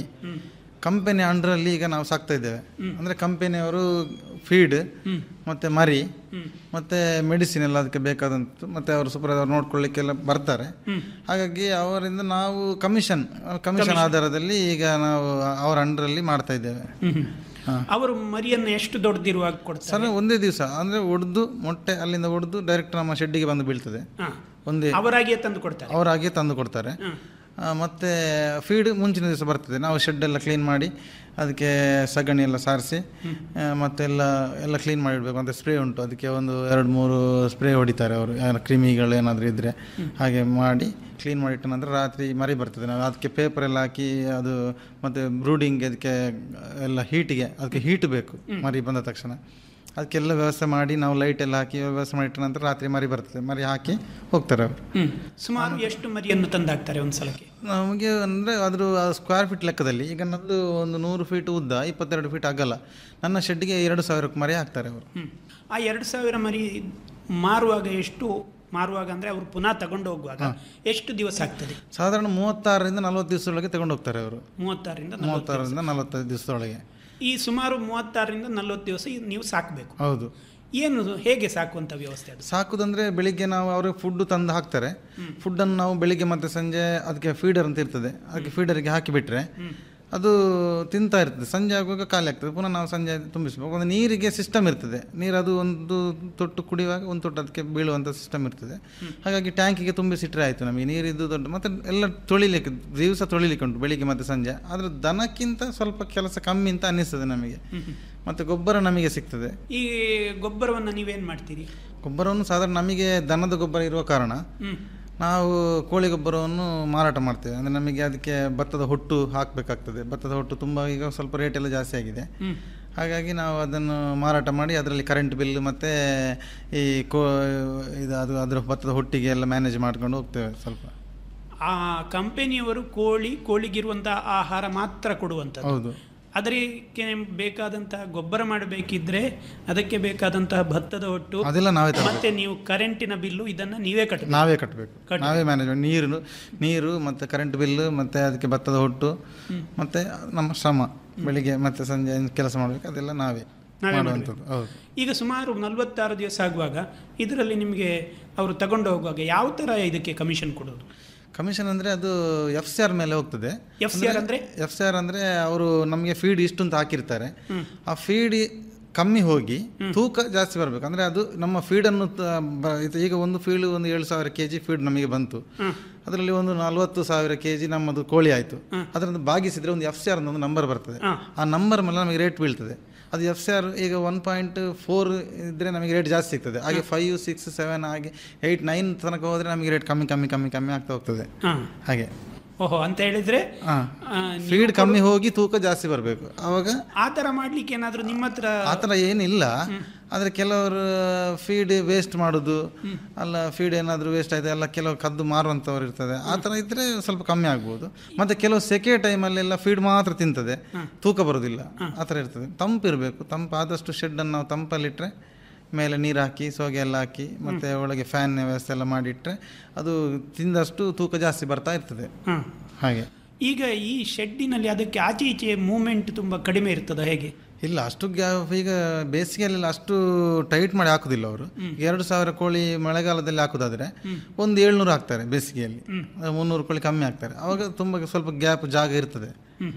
ಕಂಪನಿ ಅಂಡರಲ್ಲಿ ಈಗ ನಾವು ಸಾಕ್ತಾ ಇದ್ದೇವೆ ಅಂದ್ರೆ ಕಂಪನಿಯವರು ಫೀಡ್ ಮತ್ತೆ ಮರಿ ಮತ್ತೆ ಮೆಡಿಸಿನ್ ಎಲ್ಲ ಅದಕ್ಕೆ ಬೇಕಾದಂತ ಮತ್ತೆ ಅವರು ಸೂಪರ್ವೈಸರ್ ನೋಡ್ಕೊಳ್ಳಿಕ್ಕೆಲ್ಲ ಬರ್ತಾರೆ ಹಾಗಾಗಿ ಅವರಿಂದ ನಾವು ಕಮಿಷನ್ ಕಮಿಷನ್ ಆಧಾರದಲ್ಲಿ ಈಗ ನಾವು ಅವರ ಅಂಡರಲ್ಲಿ ಮಾಡ್ತಾ ಇದ್ದೇವೆ ಹಾ. ಅವರು ಮರಿಯನ್ನು ಎಷ್ಟು ದೊಡ್ಡದಿರುವಾಗ ಕೊಡ್ತಾರೆ ಸರ್ ಒಂದೇ ದಿವಸ ಅಂದ್ರೆ ಒಡೆದು ಮೊಟ್ಟೆ ಅಲ್ಲಿಂದ ಒಡೆದು ಡೈರೆಕ್ಟ್ ನಮ್ಮ ಶೆಡ್ಡಿಗೆ ಬಂದು ಬೀಳ್ತದೆ ಹಾ. ಒಂದೇ ಅವರಾಗಿಯೇ ತಂದು ಕೊಡ್ತಾರೆ ಅವರಾಗೆ ತಂದು ಕೊಡ್ತಾರೆ ಆ, ಮತ್ತೆ ಫೀಡ್ ಮುಂಚಿನ ದಿವಸ ಬರ್ತದೆ ನಾವು ಶೆಡ್ ಎಲ್ಲ ಕ್ಲೀನ್ ಮಾಡಿ ಅದಕ್ಕೆ ಸಗಣಿ ಎಲ್ಲ ಸಾರಿಸಿ ಆ, ಮತ್ತೆಲ್ಲ ಎಲ್ಲ ಕ್ಲೀನ್ ಮಾಡಿಡ್ಬೇಕು ಅಂತ ಸ್ಪ್ರೇ ಉಂಟು ಅದಕ್ಕೆ ಒಂದು ಎರಡು ಮೂರು ಸ್ಪ್ರೇ ಹೊಡಿತಾರೆ ಅವರು ಯಾರು ಕ್ರಿಮಿಗಳು ಏನಾದರೂ ಇದ್ದರೆ ಹಾಗೆ ಮಾಡಿ ಕ್ಲೀನ್ ಮಾಡಿಟ್ಟ ನಂತರ ರಾತ್ರಿ ಮರಿ ಬರ್ತದೆ ನಾವು ಅದಕ್ಕೆ ಪೇಪರ್ ಎಲ್ಲ ಹಾಕಿ ಅದು ಮತ್ತು ಬ್ರೂಡಿಂಗ್ ಅದಕ್ಕೆ ಎಲ್ಲ ಹೀಟಿಗೆ ಅದಕ್ಕೆ ಹೀಟ್ ಬೇಕು ಮರಿ ಬಂದ ತಕ್ಷಣ ಅದಕ್ಕೆಲ್ಲ ವ್ಯವಸ್ಥೆ ಮಾಡಿ ನಾವು ಲೈಟ್ ಎಲ್ಲ ಹಾಕಿ ವ್ಯವಸ್ಥೆ ಮಾಡಿಟ್ಟ ನಂತರ ರಾತ್ರಿ ಮರಿ ಬರ್ತದೆ ಮರಿ ಹಾಕಿ ಹೋಗ್ತಾರೆ ಅವರು ಹ್ಮ್ ಸುಮಾರು ಎಷ್ಟು ಮರಿಯನ್ನು ತಂದಾಕ್ತಾರೆ ಒಂದು ಸಲಕ್ಕೆ ನಮಗೆ ಅಂದರೆ ಅದ್ರ ಸ್ಕ್ವೇರ್ ಫೀಟ್ ಲೆಕ್ಕದಲ್ಲಿ ಈಗ ನನ್ನದು ಒಂದು ನೂರು ಫೀಟ್ ಉದ್ದ ಇಪ್ಪತ್ತೆರಡು ಫೀಟ್ ಅಗಲ ನನ್ನ ಶೆಡ್ಗೆ ಎರಡು ಸಾವಿರಕ್ಕೆ ಮರಿ ಹಾಕ್ತಾರೆ ಅವರು ಹ್ಮ್ ಆ ಎರಡು ಸಾವಿರ ಮರಿ ಮಾರುವಾಗ ಎಷ್ಟು ಮಾರುವಾಗ ಅಂದ್ರೆ ಅವರು ಪುನಃ ತಗೊಂಡು ಹೋಗುವಾಗ ಎಷ್ಟು ದಿವಸ ಆಗ್ತದೆ ಸಾಧಾರಣ ಮೂವತ್ತಾರರಿಂದ ನಲವತ್ತು ದಿವಸದೊಳಗೆ ತಗೊಂಡು ಹೋಗ್ತಾರೆ ಅವರು ಮೂವತ್ತಾರರಿಂದ ನಲವತ್ತು ಮೂವತ್ತಾರರಿಂದ ನಲವತ್ತೈದು ದಿವಸದೊಳಗೆ ಈ ಸುಮಾರು ಮೂವತ್ತಾರರಿಂದ ನಲವತ್ತು ದಿವಸ ಇದ್ ನೀವು ಸಾಕಬೇಕು ಹೌದು ಏನು ಹೇಗೆ ಸಾಕುವಂತ ವ್ಯವಸ್ಥೆ ಅದು ಸಾಕುದಂದ್ರೆ ಬೆಳಿಗ್ಗೆ ನಾವು ಅವ್ರಿಗೆ ಫುಡ್ ತಂದು ಹಾಕ್ತಾರೆ ಫುಡ್ಡನ್ನು ನಾವು ಬೆಳಿಗ್ಗೆ ಮತ್ತೆ ಸಂಜೆ ಅದಕ್ಕೆ ಫೀಡರ್ ಅಂತ ಇರ್ತದೆ ಅದಕ್ಕೆ ಫೀಡರಿಗೆ ಹಾಕಿಬಿಟ್ರೆ ಅದು ತಿಂತಾ ಇರ್ತದೆ ಸಂಜೆ ಆಗುವಾಗ ಖಾಲಿ ಆಗ್ತದೆ ಪುನಃ ನಾವು ಸಂಜೆ ತುಂಬಿಸ್ಬೇಕು ಒಂದು ನೀರಿಗೆ ಸಿಸ್ಟಮ್ ಇರ್ತದೆ ನೀರು ಅದು ಒಂದು ತೊಟ್ಟು ಕುಡಿಯುವಾಗ ಒಂದು ತೊಟ್ಟು ಅದಕ್ಕೆ ಬೀಳುವಂಥ ಸಿಸ್ಟಮ್ ಇರ್ತದೆ ಹಾಗಾಗಿ ಟ್ಯಾಂಕಿಗೆ ತುಂಬಿಸಿಟ್ರೆ ಆಯಿತು ನಮಗೆ ನೀರಿದ್ದು ದೊಡ್ಡ ಮತ್ತೆ ಎಲ್ಲ ತೊಳಿಲಿಕ್ಕೆ ದಿವಸ ತೊಳಿಲಿಕ್ಕೆ ಉಂಟು ಬೆಳಿಗ್ಗೆ ಮತ್ತೆ ಸಂಜೆ ಆದರೆ ದನಕ್ಕಿಂತ ಸ್ವಲ್ಪ ಕೆಲಸ ಕಮ್ಮಿ ಅಂತ ಅನ್ನಿಸ್ತದೆ ನಮಗೆ ಮತ್ತು ಗೊಬ್ಬರ ನಮಗೆ ಸಿಗ್ತದೆ ಈ ಗೊಬ್ಬರವನ್ನು ನೀವೇನ್ ಮಾಡ್ತೀರಿ ಗೊಬ್ಬರವನ್ನು ಸಾಧಾರಣ ನಮಗೆ ದನದ ಗೊಬ್ಬರ ಇರುವ ಕಾರಣ ನಾವು ಕೋಳಿ ಗೊಬ್ಬರವನ್ನು ಮಾರಾಟ ಮಾಡ್ತೇವೆ ಅಂದರೆ ನಮಗೆ ಅದಕ್ಕೆ ಭತ್ತದ ಹೊಟ್ಟು ಹಾಕಬೇಕಾಗ್ತದೆ ಭತ್ತದ ಹೊಟ್ಟು ತುಂಬ ಈಗ ಸ್ವಲ್ಪ ರೇಟ್ ಎಲ್ಲ ಜಾಸ್ತಿ ಆಗಿದೆ ಹಾಗಾಗಿ ನಾವು ಅದನ್ನು ಮಾರಾಟ ಮಾಡಿ ಅದರಲ್ಲಿ ಕರೆಂಟ್ ಬಿಲ್ ಮತ್ತು ಈ ಕೋ ಇದು ಅದು ಅದರ ಭತ್ತದ ಹೊಟ್ಟಿಗೆ ಎಲ್ಲ ಮ್ಯಾನೇಜ್ ಮಾಡ್ಕೊಂಡು ಹೋಗ್ತೇವೆ ಸ್ವಲ್ಪ ಆ ಕಂಪನಿಯವರು ಕೋಳಿ ಕೋಳಿಗಿರುವಂತಹ ಆಹಾರ ಮಾತ್ರ ಕೊಡುವಂಥದ್ದು ಹೌದು ಅದಕ್ಕೆ ಬೇಕಾದಂತಹ ಗೊಬ್ಬರ ಮಾಡಬೇಕಿದ್ರೆ ಅದಕ್ಕೆ ಬೇಕಾದಂತಹ ಭತ್ತದ ಹೊಟ್ಟು ಅದೆಲ್ಲ ನಾವೇ ತರಬೇಕು ಮತ್ತೆ ನೀವು ಕರೆಂಟಿನ ಬಿಲ್ಲು ಇದನ್ನ ನೀವೇ ಕಟ್ಟಬೇಕು ನಾವೇ ಕಟ್ಟಬೇಕು ನಾವೇ ಮ್ಯಾನೇಜ್ ನೀರು ನೀರು ಮತ್ತು ಕರೆಂಟ್ ಬಿಲ್ ಮತ್ತು ಅದಕ್ಕೆ ಭತ್ತದ ಹೊಟ್ಟು ಮತ್ತು ನಮ್ಮ ಶ್ರಮ ಬೆಳಿಗ್ಗೆ ಮತ್ತು ಸಂಜೆ ಏನ್ ಕೆಲಸ ಮಾಡಬೇಕು ಅದೆಲ್ಲ ನಾವೇ ನಾವೇ ಮಾಡುವಂಥದ್ದು ಹೌದು ಈಗ ಸುಮಾರು ನಲವತ್ತಾರು ದಿವಸ ಆಗುವಾಗ ಇದರಲ್ಲಿ ನಿಮಗೆ ಅವರು ತಗೊಂಡು ಹೋಗುವಾಗ ಯಾವ ತರ ಇದಕ್ಕೆ ಕಮಿಷನ್ ಕೊಡೋದು ಕಮಿಷನ್ ಅಂದರೆ ಅದು ಎಫ್ ಸಿ ಆರ್ ಮೇಲೆ ಹೋಗ್ತದೆ FCR ಅಂದ್ರೆ? ಎಫ್ ಸಿ ಆರ್ ಅಂದರೆ ಅವರು ನಮಗೆ ಫೀಡ್ ಇಷ್ಟು ಅಂತ ಹಾಕಿರ್ತಾರೆ ಆ ಫೀಡ್ ಕಮ್ಮಿ ಹೋಗಿ ತೂಕ ಜಾಸ್ತಿ ಬರಬೇಕು ಅಂದರೆ ಅದು ನಮ್ಮ ಫೀಡನ್ನು ಈಗ ಒಂದು ಫೀಡ್ ಒಂದು ಏಳು ಸಾವಿರ ಕೆ ಜಿ ಫೀಡ್ ನಮಗೆ ಬಂತು ಅದರಲ್ಲಿ ಒಂದು ನಲವತ್ತು ಸಾವಿರ ಕೆ ಜಿ ನಮ್ಮದು ಕೋಳಿ ಆಯಿತು ಅದರಿಂದ ಭಾಗಿಸಿದ್ರೆ ಒಂದು ಎಫ್ ಸಿ ಆರ್ ಒಂದು ನಂಬರ್ ಬರ್ತದೆ ಆ ನಂಬರ್ ಮೇಲೆ ನಮಗೆ ರೇಟ್ ಬೀಳ್ತದೆ ಅದು ಎಫ್ ಸಿ ಆರ್ ಈಗ ಒನ್ ಪಾಯಿಂಟ್ ಫೋರ್ ಇದ್ದರೆ ನಮಗೆ ರೇಟ್ ಜಾಸ್ತಿ ಸಿಗ್ತದೆ ಹಾಗೆ ಫೈವ್ ಸಿಕ್ಸ್ ಸೆವೆನ್ ಹಾಗೆ ಏಯ್ಟ್ ನೈನ್ ತನಕ ಹೋದರೆ ನಮಗೆ ರೇಟ್ ಕಮ್ಮಿ ಕಮ್ಮಿ ಕಮ್ಮಿ ಕಮ್ಮಿ ಆಗ್ತಾ ಹೋಗ್ತದೆ ಹಾ ಹಾಗೆ ಓಹೋ ಅಂತ ಹೇಳಿದ್ರೆ ಹಾಂ ಆ, ನೀವು ಫೀಡ್ ಕಮ್ಮಿ ಹೋಗಿ ತೂಕ ಜಾಸ್ತಿ ಬರಬೇಕು ಆವಾಗ ಆ ತರ ಮಾಡ್ಲಿಕ್ಕೆ ಏನಾದ್ರೂ ನಿಮ್ಮ ಹತ್ರ ಆ ಥರ ಏನಿಲ್ಲ ಆದರೆ ಕೆಲವರು ಫೀಡ್ ವೇಸ್ಟ್ ಮಾಡೋದು ಅಲ್ಲ ಫೀಡ್ ಏನಾದರೂ ವೇಸ್ಟ್ ಆಯಿತು ಎಲ್ಲ ಕೆಲವು ಕದ್ದು ಮಾರುವಂಥವ್ರು ಇರ್ತದೆ ಆ ಥರ ಇದ್ದರೆ ಸ್ವಲ್ಪ ಕಮ್ಮಿ ಆಗ್ಬೋದು ಮತ್ತು ಕೆಲವು ಸೆಕೆ ಟೈಮಲ್ಲೆಲ್ಲ ಫೀಡ್ ಮಾತ್ರ ತಿಂತದೆ ತೂಕ ಬರೋದಿಲ್ಲ ಆ ಥರ ಇರ್ತದೆ ತಂಪು ಇರಬೇಕು ತಂಪು ಆದಷ್ಟು ಶೆಡ್ಡನ್ನು ನಾವು ತಂಪಲ್ಲಿಟ್ಟರೆ ಮೇಲೆ ನೀರು ಹಾಕಿ ಸೋಗೆ ಎಲ್ಲ ಹಾಕಿ ಮತ್ತು ಒಳಗೆ ಫ್ಯಾನ್ ವ್ಯವಸ್ಥೆ ಎಲ್ಲ ಮಾಡಿಟ್ರೆ ಅದು ತಿಂದಷ್ಟು ತೂಕ ಜಾಸ್ತಿ ಬರ್ತಾ ಇರ್ತದೆ ಹಾ. ಹಾಗೆ ಈಗ ಈ ಶೆಡ್ಡಿನಲ್ಲಿ ಅದಕ್ಕೆ ಆಚೆ ಈಚೆ ಮೂವ್ಮೆಂಟ್ ತುಂಬಾ ಕಡಿಮೆ ಇರ್ತದ ಹೇಗೆ ಇಲ್ಲ ಅಷ್ಟು ಗ್ಯಾ- ಈಗ ಬೇಸಿಗೆಯಲ್ಲೆಲ್ಲ ಅಷ್ಟು ಟೈಟ್ ಮಾಡಿ ಹಾಕುದಿಲ್ಲ ಅವರು ಎರಡು ಸಾವಿರ ಕೋಳಿ ಮಳೆಗಾಲದಲ್ಲಿ ಹಾಕುದಾದ್ರೆ ಒಂದು ಏಳ್ನೂರು ಹಾಕ್ತಾರೆ ಬೇಸಿಗೆಯಲ್ಲಿ ಮುನ್ನೂರು ಕೋಳಿ ಕಮ್ಮಿ ಹಾಕ್ತಾರೆ ಅವಾಗ ತುಂಬ ಸ್ವಲ್ಪ ಗ್ಯಾಪ್ ಜಾಗ ಇರ್ತದೆ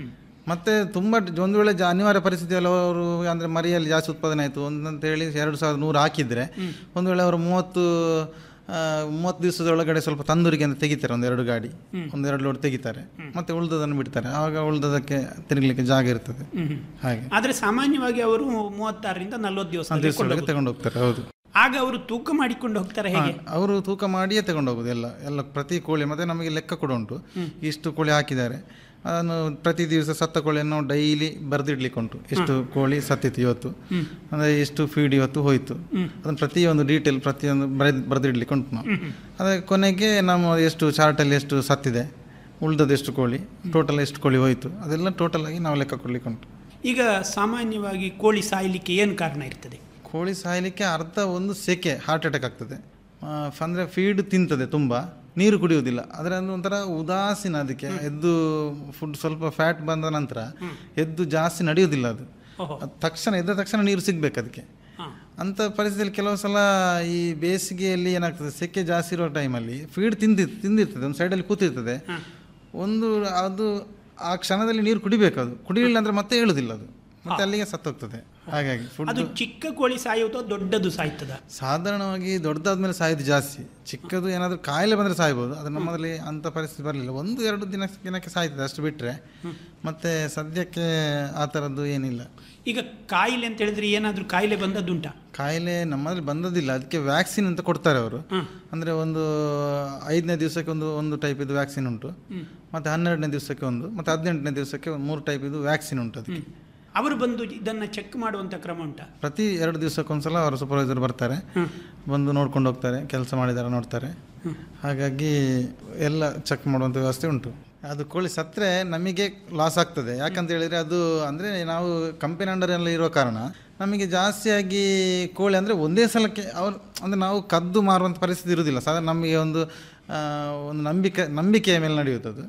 ಮತ್ತೆ ತುಂಬ ಒಂದು ವೇಳೆ ಜಾ- ಅನಿವಾರ್ಯ ಪರಿಸ್ಥಿತಿಯಲ್ಲಿ ಅವರು ಅಂದರೆ ಮರಿಯಲ್ಲಿ ಜಾಸ್ತಿ ಉತ್ಪಾದನೆ ಆಯಿತು ಒಂದಂತ ಹೇಳಿ ಎರಡು ಸಾವಿರದ ನೂರು ಹಾಕಿದರೆ ಒಂದು ವೇಳೆ ಅವರು ಮೂವತ್ತು ಆ, ಮೂವತ್ತು ದಿವಸದ ಒಳಗಡೆ ಸ್ವಲ್ಪ ತಂದೂರಿಗೆ ಅಂತ ತೆಗಿತಾರೆ ಒಂದು ಎರಡು ಗಾಡಿ ಒಂದು ಎರಡು ಲೋಡ್ ತೆಗಿತಾರೆ ಮತ್ತೆ ಉಳ್ದದನ್ನು ಬಿಡ್ತಾರೆ ಆವಾಗ ಉಳ್ದದಕ್ಕೆ ತಿರುಗಲಿಕ್ಕೆ ಜಾಗ ಇರ್ತದೆ ಹಾಗೆ ಆದ್ರೆ ಸಾಮಾನ್ಯವಾಗಿ ಅವರು ಮೂವತ್ತಾರರಿಂದ ನಲ್ವತ್ತು ದಿವಸ ದಿವಸದೊಳಗೆ ತಗೊಂಡು ಹೋಗ್ತಾರೆ ಹೌದು ಆಗ ಅವರು ತೂಕ ಮಾಡಿಕೊಂಡು ಹೋಗ್ತಾರೆ ಹೇಗೆ ಅವರು ತೂಕ ಮಾಡಿಯೇ ತಗೊಂಡು ಹೋಗೋದು ಎಲ್ಲ ಎಲ್ಲ ಪ್ರತಿ ಕೋಳಿ ಮತ್ತೆ ನಮಗೆ ಲೆಕ್ಕ ಕೂಡ ಉಂಟು ಇಷ್ಟು ಕೋಳಿ ಹಾಕಿದ್ದಾರೆ ಅದನ್ನು ಪ್ರತಿ ದಿವಸ ಸತ್ತ ಕೋಳಿಯನ್ನು ಡೈಲಿ ಬರೆದಿಡ್ಲಿಕ್ಕೆ ಉಂಟು ಎಷ್ಟು ಕೋಳಿ ಸತ್ತಿತ್ತು ಇವತ್ತು ಅಂದರೆ ಎಷ್ಟು ಫೀಡ್ ಇವತ್ತು ಹೋಯಿತು ಅದನ್ನು ಪ್ರತಿಯೊಂದು ಡೀಟೇಲ್ ಪ್ರತಿಯೊಂದು ಬರೆದು ಬರೆದಿಡ್ಲಿಕ್ಕೆ ಉಂಟು ನಾವು ಅದೇ ಕೊನೆಗೆ ನಮ್ಮ ಎಷ್ಟು ಚಾರ್ಟಲ್ಲಿ ಎಷ್ಟು ಸತ್ತಿದೆ ಉಳ್ದದ್ದು ಎಷ್ಟು ಕೋಳಿ ಟೋಟಲ್ ಎಷ್ಟು ಕೋಳಿ ಹೋಯಿತು ಅದೆಲ್ಲ ಟೋಟಲ್ ಆಗಿ ನಾವು ಲೆಕ್ಕ ಕೊಡ್ಲಿಕ್ಕೆ ಉಂಟು ಈಗ ಸಾಮಾನ್ಯವಾಗಿ ಕೋಳಿ ಸಾಯಲಿಕ್ಕೆ ಏನು ಕಾರಣ ಇರ್ತದೆ ಕೋಳಿ ಸಾಯಲಿಕ್ಕೆ ಅರ್ಧ ಒಂದು ಸೆಕೆ ಹಾರ್ಟ್ ಅಟ್ಯಾಕ್ ಆಗ್ತದೆ ಅಂದರೆ ಫೀಡ್ ತಿಂತದೆ ತುಂಬ ನೀರು ಕುಡಿಯುವುದಿಲ್ಲ ಅದರ ಒಂಥರ ಉದಾಸೀನ ಅದಕ್ಕೆ ಎದ್ದು ಫುಡ್ ಸ್ವಲ್ಪ ಫ್ಯಾಟ್ ಬಂದ ನಂತರ ಎದ್ದು ಜಾಸ್ತಿ ನಡೆಯುವುದಿಲ್ಲ ಅದು ಓಹೋ. ಅದು ತಕ್ಷಣ ಎದ್ದ ತಕ್ಷಣ ನೀರು ಸಿಗ್ಬೇಕು ಅದಕ್ಕೆ ಹಾ. ಅಂಥ ಪರಿಸ್ಥಿತಿಯಲ್ಲಿ ಕೆಲವು ಸಲ ಈ ಬೇಸಿಗೆಯಲ್ಲಿ ಏನಾಗ್ತದೆ ಸೆಕೆ ಜಾಸ್ತಿ ಇರೋ ಟೈಮಲ್ಲಿ ಫೀಡ್ ತಿಂದಿ ತಿಂದಿರ್ತದೆ ಒಂದು ಸೈಡಲ್ಲಿ ಕೂತಿರ್ತದೆ ಒಂದು ಅದು ಆ ಕ್ಷಣದಲ್ಲಿ ನೀರು ಕುಡಿಬೇಕು ಅದು ಕುಡಿಲಿಲ್ಲ ಅಂದರೆ ಮತ್ತೆ ಹೇಳುದಿಲ್ಲ ಅದು ಮತ್ತೆ ಅಲ್ಲಿಗೆ ಸತ್ತೋಗ್ತದೆ ಹಾಗಾಗಿ ಫುಡ್ ಅದು ಚಿಕ್ಕ ಕೋಳಿ ಸಾಯುವುದೋ ದೊಡ್ಡದು ಸಾಯ್ತದ ಸಾಧಾರಣವಾಗಿ ದೊಡ್ಡದಾದ್ಮೇಲೆ ಸಾಯೋದು ಜಾಸ್ತಿ ಚಿಕ್ಕದು ಏನಾದರೂ ಕಾಯಿಲೆ ಬಂದರೆ ಸಾಯ್ಬೋದು ಅದು ನಮ್ಮಲ್ಲಿ ಅಂಥ ಪರಿಸ್ಥಿತಿ ಬರಲಿಲ್ಲ ಒಂದು ಎರಡು ದಿನ ದಿನಕ್ಕೆ ಸಾಯ್ತದೆ ಅಷ್ಟು ಬಿಟ್ಟರೆ ಮತ್ತೆ ಸದ್ಯಕ್ಕೆ ಆ ಥರದ್ದು ಏನಿಲ್ಲ ಈಗ ಕಾಯಿಲೆ ಅಂತ ಹೇಳಿದ್ರೆ ಏನಾದರೂ ಕಾಯಿಲೆ ಬಂದದ್ದುಂಟಾ ಕಾಯಿಲೆ ನಮ್ಮಲ್ಲಿ ಬಂದದಿಲ್ಲ ಅದಕ್ಕೆ ವ್ಯಾಕ್ಸಿನ್ ಅಂತ ಕೊಡ್ತಾರೆ ಅವರು ಅಂದರೆ ಒಂದು ಐದನೇ ದಿವಸಕ್ಕೆ ಒಂದು ಒಂದು ಟೈಪ್ ಇದು ವ್ಯಾಕ್ಸಿನ್ ಉಂಟು ಮತ್ತು ಹನ್ನೆರಡನೇ ದಿವಸಕ್ಕೆ ಒಂದು ಮತ್ತು ಹದಿನೆಂಟನೇ ದಿವಸಕ್ಕೆ ಒಂದು ಮೂರು ಟೈಪ್ ಇದು ವ್ಯಾಕ್ಸಿನ್ ಉಂಟು ಅದಕ್ಕೆ ಅವರು ಬಂದು ಇದನ್ನ ಚೆಕ್ ಮಾಡುವಂತ ಕ್ರಮ ಉಂಟಾ ಪ್ರತಿ ಎರಡು ದಿವಸಕ್ಕೊಂದ್ಸಲ ಅವರ ಸೂಪರ್ವೈಸರ್ ಬರ್ತಾರೆ ಬಂದು ನೋಡ್ಕೊಂಡು ಹೋಗ್ತಾರೆ ಕೆಲಸ ಮಾಡಿದಾರೆ ನೋಡ್ತಾರೆ ಹಾಗಾಗಿ ಎಲ್ಲ ಚೆಕ್ ಮಾಡುವಂಥ ವ್ಯವಸ್ಥೆ ಉಂಟು ಅದು ಕೋಳಿ ಸತ್ತರೆ ನಮಗೆ ಲಾಸ್ ಆಗ್ತದೆ ಯಾಕಂತ ಹೇಳಿದರೆ ಅದು ಅಂದರೆ ನಾವು ಕಂಪನಿ ಅಂಡರಲ್ಲಿ ಇರೋ ಕಾರಣ ನಮಗೆ ಜಾಸ್ತಿಯಾಗಿ ಕೋಳಿ ಅಂದರೆ ಒಂದೇ ಸಲಕ್ಕೆ ಅವ್ರು ಅಂದರೆ ನಾವು ಕದ್ದು ಮಾರುವಂಥ ಪರಿಸ್ಥಿತಿ ಇರುವುದಿಲ್ಲ ಸಾಧಾರಣ ನಮಗೆ ಒಂದು ಆ, ಒಂದು ನಂಬಿಕೆ ನಂಬಿಕೆಯ ಮೇಲೆ ನಡೆಯುತ್ತೆ ಅದು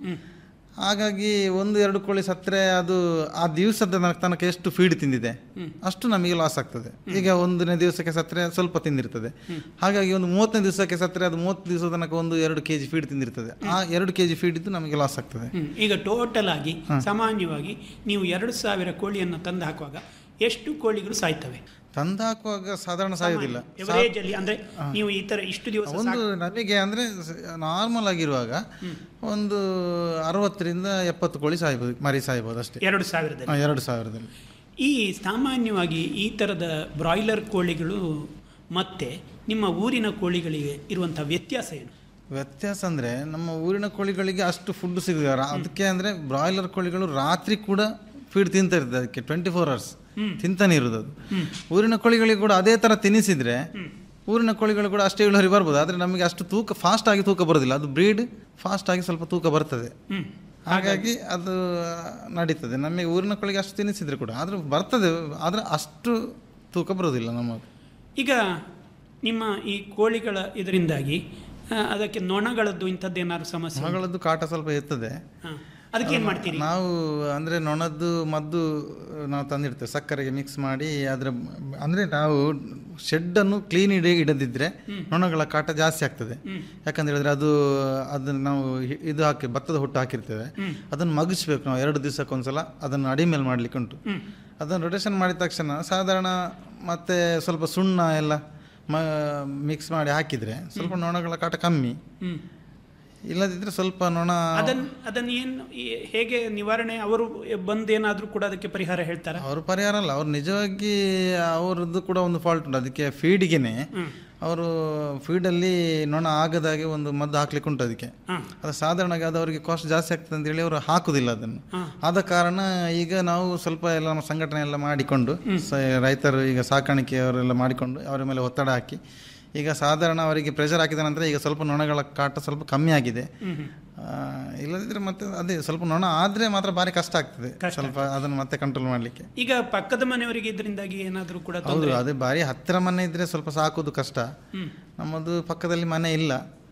ಹಾಗಾಗಿ ಒಂದು ಎರಡು ಕೋಳಿ ಸತ್ತರೆ ಅದು ಆ ದಿವಸದ ನ- ತನಕ ಎಷ್ಟು ಫೀಡ್ ತಿಂದಿದೆ ಅಷ್ಟು ನಮಗೆ ಲಾಸ್ ಆಗ್ತದೆ ಈಗ ಒಂದನೇ ದಿವಸಕ್ಕೆ ಸತ್ತರೆ ಸ್ವಲ್ಪ ತಿಂದಿರ್ತದೆ ಹಾಗಾಗಿ ಒಂದು ಮೂವತ್ತನೇ ದಿವಸಕ್ಕೆ ಸತ್ತರೆ ಅದು ಮೂವತ್ತು ದಿವಸದ ತನಕ ಒಂದು ಎರಡು ಕೆ ಜಿ ಫೀಡ್ ತಿಂದಿರ್ತದೆ ಆ ಎರಡು ಕೆ ಜಿ ಫೀಡ್ ಇದ್ದು ನಮಗೆ ಲಾಸ್ ಆಗ್ತದೆ ಹ್ಮ್. ಈಗ ಟೋಟಲ್ ಆಗಿ ಸಾಮಾನ್ಯವಾಗಿ ನೀವು ಎರಡು ಸಾವಿರ ಕೋಳಿಯನ್ನು ತಂದು ಹಾಕುವಾಗ ಎಷ್ಟು ಕೋಳಿಗಳು ಸಾಯ್ತವೆ ತಂದು ಹಾಕುವಾಗ ಸಾಧಾರಣ ಸಾಯುವುದಿಲ್ಲ ಎವರೇಜ್ ಅಲ್ಲಿ ಅಂದ್ರೆ ನೀವು ಈ ತರ ಇಷ್ಟು ದಿವಸ ಒಂದು ನಮಗೆ ಅಂದರೆ ನಾರ್ಮಲ್ ಆಗಿರುವಾಗ ಒಂದು ಅರವತ್ತರಿಂದ ಎಪ್ಪತ್ತು ಕೋಳಿ ಸಾಯ್ಬೋದು ಮರಿ ಸಾಯ್ಬೋದು ಅಷ್ಟೇ ಎರಡು ಸಾವಿರದಲ್ಲಿ ಹಾ, ಎರಡು ಸಾವಿರದಲ್ಲಿ ಈ ಸಾಮಾನ್ಯವಾಗಿ ಈ ಥರದ ಬ್ರಾಯ್ಲರ್ ಕೋಳಿಗಳು ಮತ್ತೆ ನಿಮ್ಮ ಊರಿನ ಕೋಳಿಗಳಿಗೆ ಇರುವಂಥ ವ್ಯತ್ಯಾಸ ಏನು ವ್ಯತ್ಯಾಸ ಅಂದರೆ ನಮ್ಮ ಊರಿನ ಕೋಳಿಗಳಿಗೆ ಅಷ್ಟು ಫುಡ್ ಸಿಗುದಿಲ್ಲ ರಾ- ಅದಕ್ಕೆ ಅಂದರೆ ಬ್ರಾಯ್ಲರ್ ಕೋಳಿಗಳು ರಾತ್ರಿ ಕೂಡ ಫೀಡ್ ತಿಂತಾ ಇರ್ತದೆ ಅದಕ್ಕೆ ಟ್ವೆಂಟಿ ಫೋರ್ ಅವರ್ಸ್ ತಿಂತಾನೆ ಇರೋದು ಅದು ಊರಿನ ಕೋಳಿಗಳಿಗೆ ಕೂಡ ಅದೇ ಥರ ತಿನ್ನಿಸಿದ್ರೆ ಊರಿನ ಕೋಳಿಗಳು ಕೂಡ ಅಷ್ಟೇ ಇಳುವರಿ ಬರ್ಬೋದು ಆದರೆ ನಮಗೆ ಅಷ್ಟು ತೂಕ ಫಾಸ್ಟ್ ಆಗಿ ತೂಕ ಬರೋದಿಲ್ಲ ಅದು ಬ್ರೀಡ್ ಫಾಸ್ಟ್ ಆಗಿ ಸ್ವಲ್ಪ ತೂಕ ಬರ್ತದೆ ಹಾಗಾಗಿ ಅದು ನಡೀತದೆ ನಮಗೆ ಊರಿನ ಕೋಳಿಗೆ ಅಷ್ಟು ತಿನ್ನಿಸಿದ್ರೆ ಕೂಡ ಆದರೂ ಬರ್ತದೆ ಆದರೆ ಅಷ್ಟು ತೂಕ ಬರೋದಿಲ್ಲ ನಮ್ಮದು ಈಗ ನಿಮ್ಮ ಈ ಕೋಳಿಗಳ ಇದರಿಂದಾಗಿ ಆ, ಅದಕ್ಕೆ ನೊಣಗಳದ್ದು ಇಂಥದ್ದು ಏನಾದ್ರು ಸಮಸ್ಯೆ ಉಂಟಾ? ಮಗಳದ್ದು ಕಾಟ ಸ್ವಲ್ಪ ಇರ್ತದೆ ಹಾ. ಅದಕ್ಕೆ ಏನು ಮಾಡ್ತೀರಿ ನಾವು ಅಂದರೆ ನೊಣದ್ದು ಮದ್ದು ನಾವು ತಂದಿರ್ತೇವೆ ಸಕ್ಕರೆಗೆ ಮಿಕ್ಸ್ ಮಾಡಿ ಅದರ ಅಂದರೆ ನಾವು ಶೆಡ್ಡನ್ನು ಕ್ಲೀನ್ ಇಡ ಇಡದಿದ್ದರೆ ನೊಣಗಳ ಕಾಟ ಜಾಸ್ತಿ ಆಗ್ತದೆ ಯಾಕಂತ ಹೇಳಿದ್ರೆ ಅದು ಅದನ್ನು ನಾವು ಹಿ- ಇದು ಹಾಕಿ ಭತ್ತದ ಹುಟ್ಟು ಹಾಕಿರ್ತೇವೆ ಅದನ್ನು ಮಗಿಸ್ಬೇಕು ನಾವು ಎರಡು ದಿವಸಕ್ಕೊಂದ್ಸಲ ಅದನ್ನು ಅಡಿ ಮೇಲೆ ಮಾಡಲಿಕ್ಕೆ ಉಂಟು ಅದನ್ನು ರೊಟೇಷನ್ ಮಾಡಿದ ತಕ್ಷಣ ಸಾಧಾರಣ ಮತ್ತೆ ಸ್ವಲ್ಪ ಸುಣ್ಣ ಎಲ್ಲ ಮ ಮಿಕ್ಸ್ ಮಾಡಿ ಹಾಕಿದರೆ ಸ್ವಲ್ಪ ನೊಣಗಳ ಕಾಟ ಕಮ್ಮಿ ಹ್ಮ್. ಇಲ್ಲದಿದ್ದರೆ ಸ್ವಲ್ಪ ನೊಣ ಅದನ್ನ ಅದನ್ನ ಏನು ಈ- ಹೇಗೆ ನಿವಾರಣೆ ಅವರು ಬಂದು ಏನಾದರೂ ಕೂಡ ಅದಕ್ಕೆ ಪರಿಹಾರ ಹೇಳ್ತಾರ ಅವ್ರ ಪರಿಹಾರ ಅಲ್ಲ ಅವ್ರು ನಿಜವಾಗಿ ಅವರದ್ದು ಕೂಡ ಒಂದು ಫಾಲ್ಟ್ ಉಂಟು ಅದಕ್ಕೆ ಫೀಡಿಗೆನೆ ಅವರು ಫೀಡಲ್ಲಿ ನೊಣ ಆಗದಾಗೆ ಒಂದು ಮದ್ದು ಹಾಕ್ಲಿಕ್ಕೆ ಉಂಟು ಅದಕ್ಕೆ ಅದು ಸಾಧಾರಣವಾಗಿ ಅದು ಅವರಿಗೆ ಕಾಸ್ಟ್ ಜಾಸ್ತಿ ಆಗ್ತದೆ ಅಂತೇಳಿ ಅವರು ಹಾಕುದಿಲ್ಲ ಅದನ್ನು ಆದ ಕಾರಣ ಈಗ ನಾವು ಸ್ವಲ್ಪ ಎಲ್ಲ ನಮ್ಮ ಸಂಘಟನೆ ಎಲ್ಲ ಮಾಡಿಕೊಂಡು ಸ- ರೈತರು ಈಗ ಸಾಕಾಣಿಕೆಯವರೆಲ್ಲ ಮಾಡಿಕೊಂಡು ಅವರ ಮೇಲೆ ಒತ್ತಡ ಹಾಕಿ ಈಗ ಸಾಧಾರಣ ಅವರಿಗೆ ಪ್ರೆಷರ್ ಹಾಕಿದ ನಂತರ ಈಗ ಸ್ವಲ್ಪ ನೊಣಗಳ ಕಾಟ ಸ್ವಲ್ಪ ಕಮ್ಮಿ ಆಗಿದೆ ಆ, ಇಲ್ಲದಿದ್ರೆ ಮತ್ತೆ ಅದೇ ಸ್ವಲ್ಪ ನೊಣ ಆದರೆ ಮಾತ್ರ ಭಾರಿ ಕಷ್ಟ ಆಗ್ತದೆ ಸ್ವಲ್ಪ ಅದನ್ನು ಮತ್ತೆ ಕಂಟ್ರೋಲ್ ಮಾಡಲಿಕ್ಕೆ ಈಗ ಪಕ್ಕದ ಮನೆಯವರಿಗೆ ಇದರಿಂದಾಗಿ ಏನಾದರೂ ಕೂಡ ಹೌದು ತೊಂದರೆ ಅದೇ ಬಾರಿ ಹತ್ತಿರ ಮನೆ ಇದ್ರೆ ಸ್ವಲ್ಪ ಸಾಕೋದು ಕಷ್ಟ ನಮ್ಮದು ಪಕ್ಕದಲ್ಲಿ ಮನೆ ಇಲ್ಲ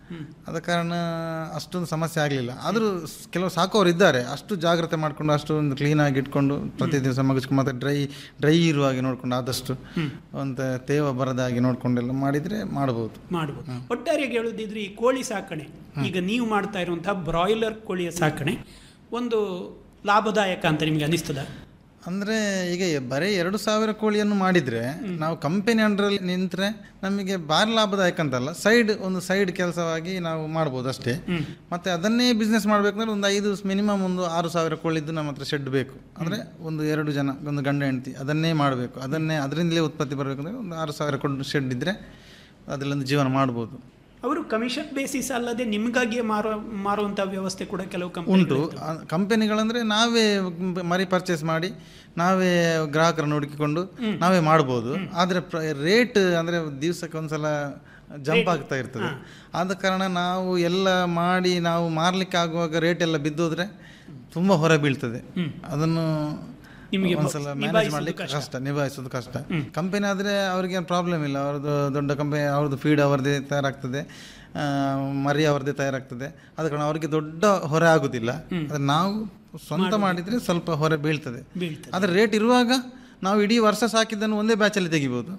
ಆದ ಕಾರಣ ಅಷ್ಟೊಂದು ಸಮಸ್ಯೆ ಆಗಲಿಲ್ಲ ಆದರೂ ಸ್- ಕೆಲವು ಸಾಕೋರು ಇದ್ದಾರೆ ಅಷ್ಟು ಜಾಗ್ರತೆ ಮಾಡಿಕೊಂಡು ಅಷ್ಟು ಒಂದು ಕ್ಲೀನಾಗಿ ಇಟ್ಕೊಂಡು ಪ್ರತಿ ದಿವಸ ಮಗಿಸ್ಕೊಂಡು ಮತ್ತೆ ಡ್ರೈ ಡ್ರೈ ಇರುವ ಹಾಗೆ ನೋಡ್ಕೊಂಡು ಆದಷ್ಟು ಒಂದು ತೇವ ಬರದ ಹಾಗೆ ನೋಡ್ಕೊಂಡೆಲ್ಲ ಮಾಡಿದರೆ ಮಾಡ್ಬೋದು ಮಾಡಬಹುದು ಒಟ್ಟಾರೆಯಾಗಿ ಹೇಳೋದಿದ್ರೆ ಈ ಕೋಳಿ ಸಾಕಣೆ ಈಗ ನೀವು ಮಾಡ್ತಾ ಇರುವಂತಹ ಬ್ರಾಯ್ಲರ್ ಕೋಳಿಯ ಸಾಕಣೆ ಒಂದು ಲಾಭದಾಯಕ ಅಂತ ನಿಮಗೆ ಅನಿಸ್ತದ ಅಂದರೆ ಈಗ ಬರೀ ಎರಡು ಸಾವಿರ ಕೋಳಿಯನ್ನು ಮಾಡಿದರೆ ನಾವು ಕಂಪನಿ ಅಂಡರಲ್ಲಿ ನಿಂತರೆ ನಮಗೆ ಭಾರಿ ಲಾಭದಾಯಕ ಅಂತಲ್ಲ ಸೈಡ್ ಒಂದು ಸೈಡ್ ಕೆಲಸವಾಗಿ ನಾವು ಮಾಡ್ಬೋದು ಅಷ್ಟೇ ಮತ್ತು ಅದನ್ನೇ ಬಿಸ್ನೆಸ್ ಮಾಡಬೇಕಂದ್ರೆ ಒಂದು ಐದು ಮಿನಿಮಮ್ ಒಂದು ಆರು ಸಾವಿರ ಕೋಳಿದ್ದು ನಮ್ಮ ಹತ್ರ ಶೆಡ್ ಬೇಕು ಅಂದರೆ ಒಂದು ಎರಡು ಜನ ಒಂದು ಗಂಡ ಹೆಂಡತಿ ಅದನ್ನೇ ಮಾಡಬೇಕು ಅದನ್ನೇ ಅದರಿಂದಲೇ ಉತ್ಪತ್ತಿ ಬರಬೇಕಂದ್ರೆ ಒಂದು ಆರು ಸಾವಿರ ಕೊಂಡು ಶೆಡ್ ಇದ್ದರೆ ಅದರಲ್ಲೊಂದು ಜೀವನ ಮಾಡ್ಬೋದು ಅವರು ಕಮಿಷನ್ ಬೇಸಿಸ್ ಅಲ್ಲದೆ ನಿಮಗಾಗಿಯೇ ಮಾರೋ ಮಾರುವಂಥ ವ್ಯವಸ್ಥೆ ಕೂಡ ಕೆಲವು ಉಂಟು ಕಂಪನಿ ಕಂಪನಿಗಳಂದ್ರೆ ನಾವೇ ಮರಿ ಪರ್ಚೇಸ್ ಮಾಡಿ ನಾವೇ ಗ್ರಾಹಕರನ್ನು ಹುಡುಕಿಕೊಂಡು ನಾವೇ ಮಾಡ್ಬೋದು ಆದರೆ ರೇಟ್ ಅಂದರೆ ದಿವಸಕ್ಕೆ ಒಂದ್ಸಲ ಜಂಪ್ ಆಗ್ತಾ ಇರ್ತದೆ ಆದ ಕಾರಣ ನಾವು ಎಲ್ಲ ಮಾಡಿ ನಾವು ಮಾರ್ಲಿಕ್ಕೆ ಆಗುವಾಗ ರೇಟ್ ಎಲ್ಲ ಬಿದ್ದೋದ್ರೆ ತುಂಬ ಹೊರ ಬೀಳ್ತದೆ ಅದನ್ನು ನಿಮಗೆ ಒಂದ್ಸಲ ಮ್ಯಾನೇಜ್ ನಿಭಾಯಿಸೋದು ಮಾಡ್ಲಿಕ್ಕೆ ಕಷ್ಟ. ಕಷ್ಟ ನಿಭಾಯಿಸೋದು ಕಷ್ಟ ಕಂಪನಿ ಆದರೆ ಅವ್ರಿಗೆ ಪ್ರಾಬ್ಲಮ್ ಇಲ್ಲ ಅವ್ರದ್ದು ದೊಡ್ಡ ಕಂಪನಿ ಅವ್ರದ್ದು ಫೀಡ್ ಅವರದೇ ತಯಾರಾಗ್ತದೆ ಆ, ಮರಿ ಅವರದೇ ತಯಾರಾಗ್ತದೆ ಆದ ಕಾರಣ ಅವರಿಗೆ ದೊಡ್ಡ ಹೊರೆ ಆಗುದಿಲ್ಲ ಆದ್ರೆ ನಾವು ಸ್ವಂತ ಮಾಡಿದ್ರೆ ಸ್ವಲ್ಪ ಹೊರೆ ಬೀಳ್ತದೆ ಬೀಳ್ತದೆ. ಆದರೆ ರೇಟ್ ಇರುವಾಗ ನಾವು ಇಡೀ ವರ್ಷ ಸಾಕಿದ್ದನ್ನು ಒಂದೇ ಬ್ಯಾಚಲ್ಲಿ ತೆಗಿಬೋದು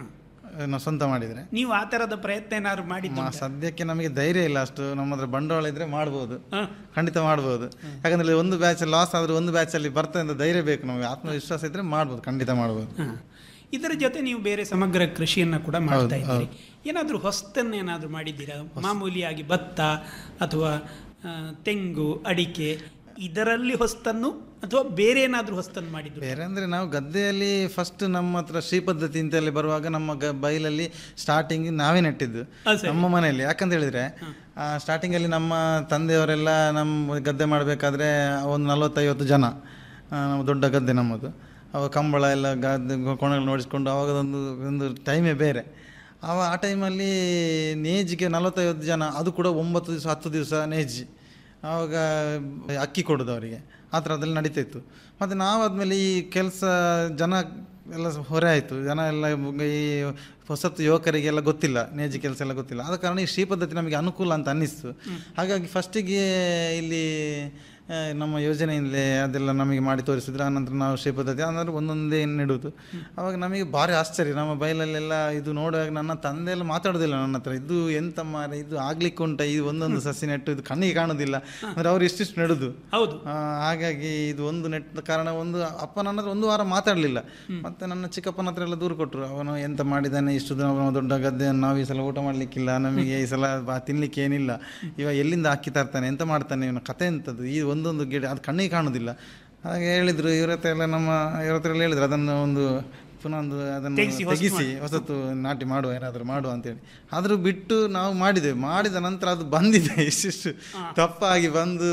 ಆ, ನಾವು ಸ್ವಂತ ಮಾಡಿದರೆ ನೀವು ಆ ಥರದ ಪ್ರಯತ್ನ ಏನಾದ್ರು ಮಾಡಿದ್ದು ಮ- ಸದ್ಯಕ್ಕೆ ನಮಗೆ ಧೈರ್ಯ ಇಲ್ಲ ಅಷ್ಟು ನಮ್ಮ ಹತ್ರ ಬಂಡವಾಳ ಇದ್ರೆ ಮಾಡ್ಬೋದು ಹಾ. ಖಂಡಿತ ಮಾಡ್ಬೋದು ಯಾಕಂದ್ರೆ ಒಂದು ಬ್ಯಾಚ್ ಲಾಸ್ ಆದ್ರೆ ಒಂದು ಬ್ಯಾಚಲ್ಲಿ ಬರ್ತದೆ ಅಂತ ಧೈರ್ಯ ಬೇಕು ನಮಗೆ ಆತ್ಮವಿಶ್ವಾಸ ಇದ್ರೆ ಮಾಡ್ಬೋದು ಖಂಡಿತ ಮಾಡ್ಬೋದು ಹ. ಇದರ ಜೊತೆ ನೀವು ಬೇರೆ ಸಮಗ್ರ ಕೃಷಿಯನ್ನ ಕೂಡ ಮಾಡ್ತಾ ಇದ್ದೀರಿ ಏನಾದರೂ ಹೊಸ್ತನ್ನು ಏನಾದರೂ ಮಾಡಿದ್ದೀರಾ ಮಾಮೂಲಿಯಾಗಿ ಭತ್ತ ಅಥವಾ ಆ, ತೆಂಗು ಅಡಿಕೆ ಇದರಲ್ಲಿ ಹೊಸ್ತನ್ನು ಅಥವಾ ಬೇರೆ ಏನಾದರೂ ಹೊಸ್ತನ್ನು ಮಾಡಿದ್ರು ಬೇರೆ ಅಂದರೆ ನಾವು ಗದ್ದೆಯಲ್ಲಿ ಫಸ್ಟ್ ನಮ್ಮ ಹತ್ರ ಶ್ರೀ ಪದ್ಧತಿ ಅಂತೇಳಿ ಬರುವಾಗ ನಮ್ಮ ಗ ಬೈಲಲ್ಲಿ ಸ್ಟಾರ್ಟಿಂಗ್ ನಾವೇ ನೆಟ್ಟಿದ್ದು ಅದು ಸರಿ. ನಮ್ಮ ಮನೆಯಲ್ಲಿ ಯಾಕಂತ ಹೇಳಿದ್ರೆ ಸ್ಟಾರ್ಟಿಂಗಲ್ಲಿ ನಮ್ಮ ತಂದೆಯವರೆಲ್ಲ ನಮ್ಮ ಗದ್ದೆ ಮಾಡಬೇಕಾದ್ರೆ ಒಂದು ನಲವತ್ತೈವತ್ತು ಜನ ಆ, ನಮ್ಮ ದೊಡ್ಡ ಗದ್ದೆ ನಮ್ಮದು ಅವಾಗ ಕಂಬಳ ಎಲ್ಲ ಗದ್ದೆ ಕೋಣಗಳು ನೋಡಿಸ್ಕೊಂಡು ಅವಾಗ ಒಂದು ಒಂದು ಟೈಮೇ ಬೇರೆ ಅವ ಆ ಟೈಮಲ್ಲಿ ನೇಜಿಗೆ ನಲವತ್ತೈವತ್ತು ಜನ ಅದು ಕೂಡ ಒಂಬತ್ತು ದಿವಸ ಹತ್ತು ದಿವಸ ನೇಜಿ ಆವಾಗ ಅಕ್ಕಿ ಕೊಡೋದು ಅವರಿಗೆ ಆ ಥರದಲ್ಲಿ ನಡೀತಾ ಇತ್ತು ಮತ್ತು ನಾವಾದ್ಮೇಲೆ ಈ ಕೆಲಸ ಜನ ಎಲ್ಲ ಹೊರೆ ಆಯಿತು ಜನ ಎಲ್ಲ ಈ ಹೊಸತು ಯುವಕರಿಗೆಲ್ಲ ಗೊತ್ತಿಲ್ಲ ನೇಜಿ ಕೆಲಸ ಎಲ್ಲ ಗೊತ್ತಿಲ್ಲ ಆದ ಕಾರಣ ಈ ಶ್ರೀ ಪದ್ಧತಿ ನಮಗೆ ಅನುಕೂಲ ಅಂತ ಅನ್ನಿಸ್ತು ಹಾಗಾಗಿ ಫಸ್ಟಿಗೆ ಇಲ್ಲಿ ಆ, ನಮ್ಮ ಯೋಜನೆಯಿಂದಲೇ ಅದೆಲ್ಲ ನಮಗೆ ಮಾಡಿ ತೋರಿಸಿದ್ರು ಆನಂತರ ನಾವು ಶ್ರೀ ಪದ್ಧತಿ ಅಂದರೆ ಒಂದೊಂದೇ ನೆಡುವುದು ಅವಾಗ ನಮಗೆ ಭಾರಿ ಆಶ್ಚರ್ಯ ನಮ್ಮ ಬೈಲಲ್ಲೆಲ್ಲ ಇದು ನೋಡುವಾಗ ನನ್ನ ತಂದೆ ಎಲ್ಲ ಮಾತಾಡೋದಿಲ್ಲ ನನ್ನ ಹತ್ರ ಇದು ಎಂತ ಮಾರ ಇದು ಆಗ್ಲಿಕ್ಕೆ ಉಂಟ ಇದು ಒಂದೊಂದು ಸಸಿ ನೆಟ್ಟು ಇದು ಕಣ್ಣಿಗೆ ಕಾಣೋದಿಲ್ಲ ಅಂದರೆ ಅವ್ರು ಇಷ್ಟಿಷ್ಟು ನೆಡುದು ಹೌದು ಆ, ಹಾಗಾಗಿ ಇದು ಒಂದು ನೆಟ್ಟ ಕಾರಣ ಒಂದು ಅಪ್ಪ ನನ್ನ ಹತ್ರ ಒಂದು ವಾರ ಮಾತಾಡಲಿಲ್ಲ ಮತ್ತೆ ನನ್ನ ಚಿಕ್ಕಪ್ಪನ ಹತ್ರ ಎಲ್ಲ ದೂರು ಕೊಟ್ಟರು ಅವನು ಎಂತ ಮಾಡಿದ್ದಾನೆ ಇಷ್ಟು ದಿನ ಅವನು ದೊಡ್ಡ ಗದ್ದೆಯನ್ನು ನಾವು ಈ ಸಲ ಊಟ ಮಾಡಲಿಕ್ಕಿಲ್ಲ ನಮಗೆ ಈ ಸಲ ಬಾ- ತಿನ್ಲಿಕ್ಕೆ ಏನಿಲ್ಲ ಇವ ಎಲ್ಲಿಂದ ಅಕ್ಕಿ ತರ್ತಾನೆ ಎಂತ ಮಾಡ್ತಾನೆ ಇವನ ಕತೆ ಎಂಥದ್ದು ಈ ಒಂದೊಂದು ಗಿಡ ಅದು ಕಣ್ಣಿಗೆ ಕಾಣೋದಿಲ್ಲ ಹಾಗೆ ಹೇಳಿದ್ರು ಇವ್ರ ಹತ್ರ ಎಲ್ಲ ನಮ್ಮ ಇವ್ರ ಹತ್ರ ಎಲ್ಲ ಹೇಳಿದ್ರು ಅದನ್ನು ಒಂದು ಪುನಃ ಒಂದು ಅದನ್ನು ತೆಗ್ಸಿ ಹೊಸ್ತು ತೆಗಿಸಿ ಹೊಸತು ನಾಟಿ ಮಾಡುವ ಏನಾದರೂ ಮಾಡುವ ಅಂತೇಳಿ ಆದರೂ ಬಿಟ್ಟು ನಾವು ಮಾಡಿದ್ದೇವೆ ಮಾಡಿದ ನಂತರ ಅದು ಬಂದಿದೆ ಇಷ್ಟಿಷ್ಟು ದಪ್ಪಾಗಿ ಬಂದು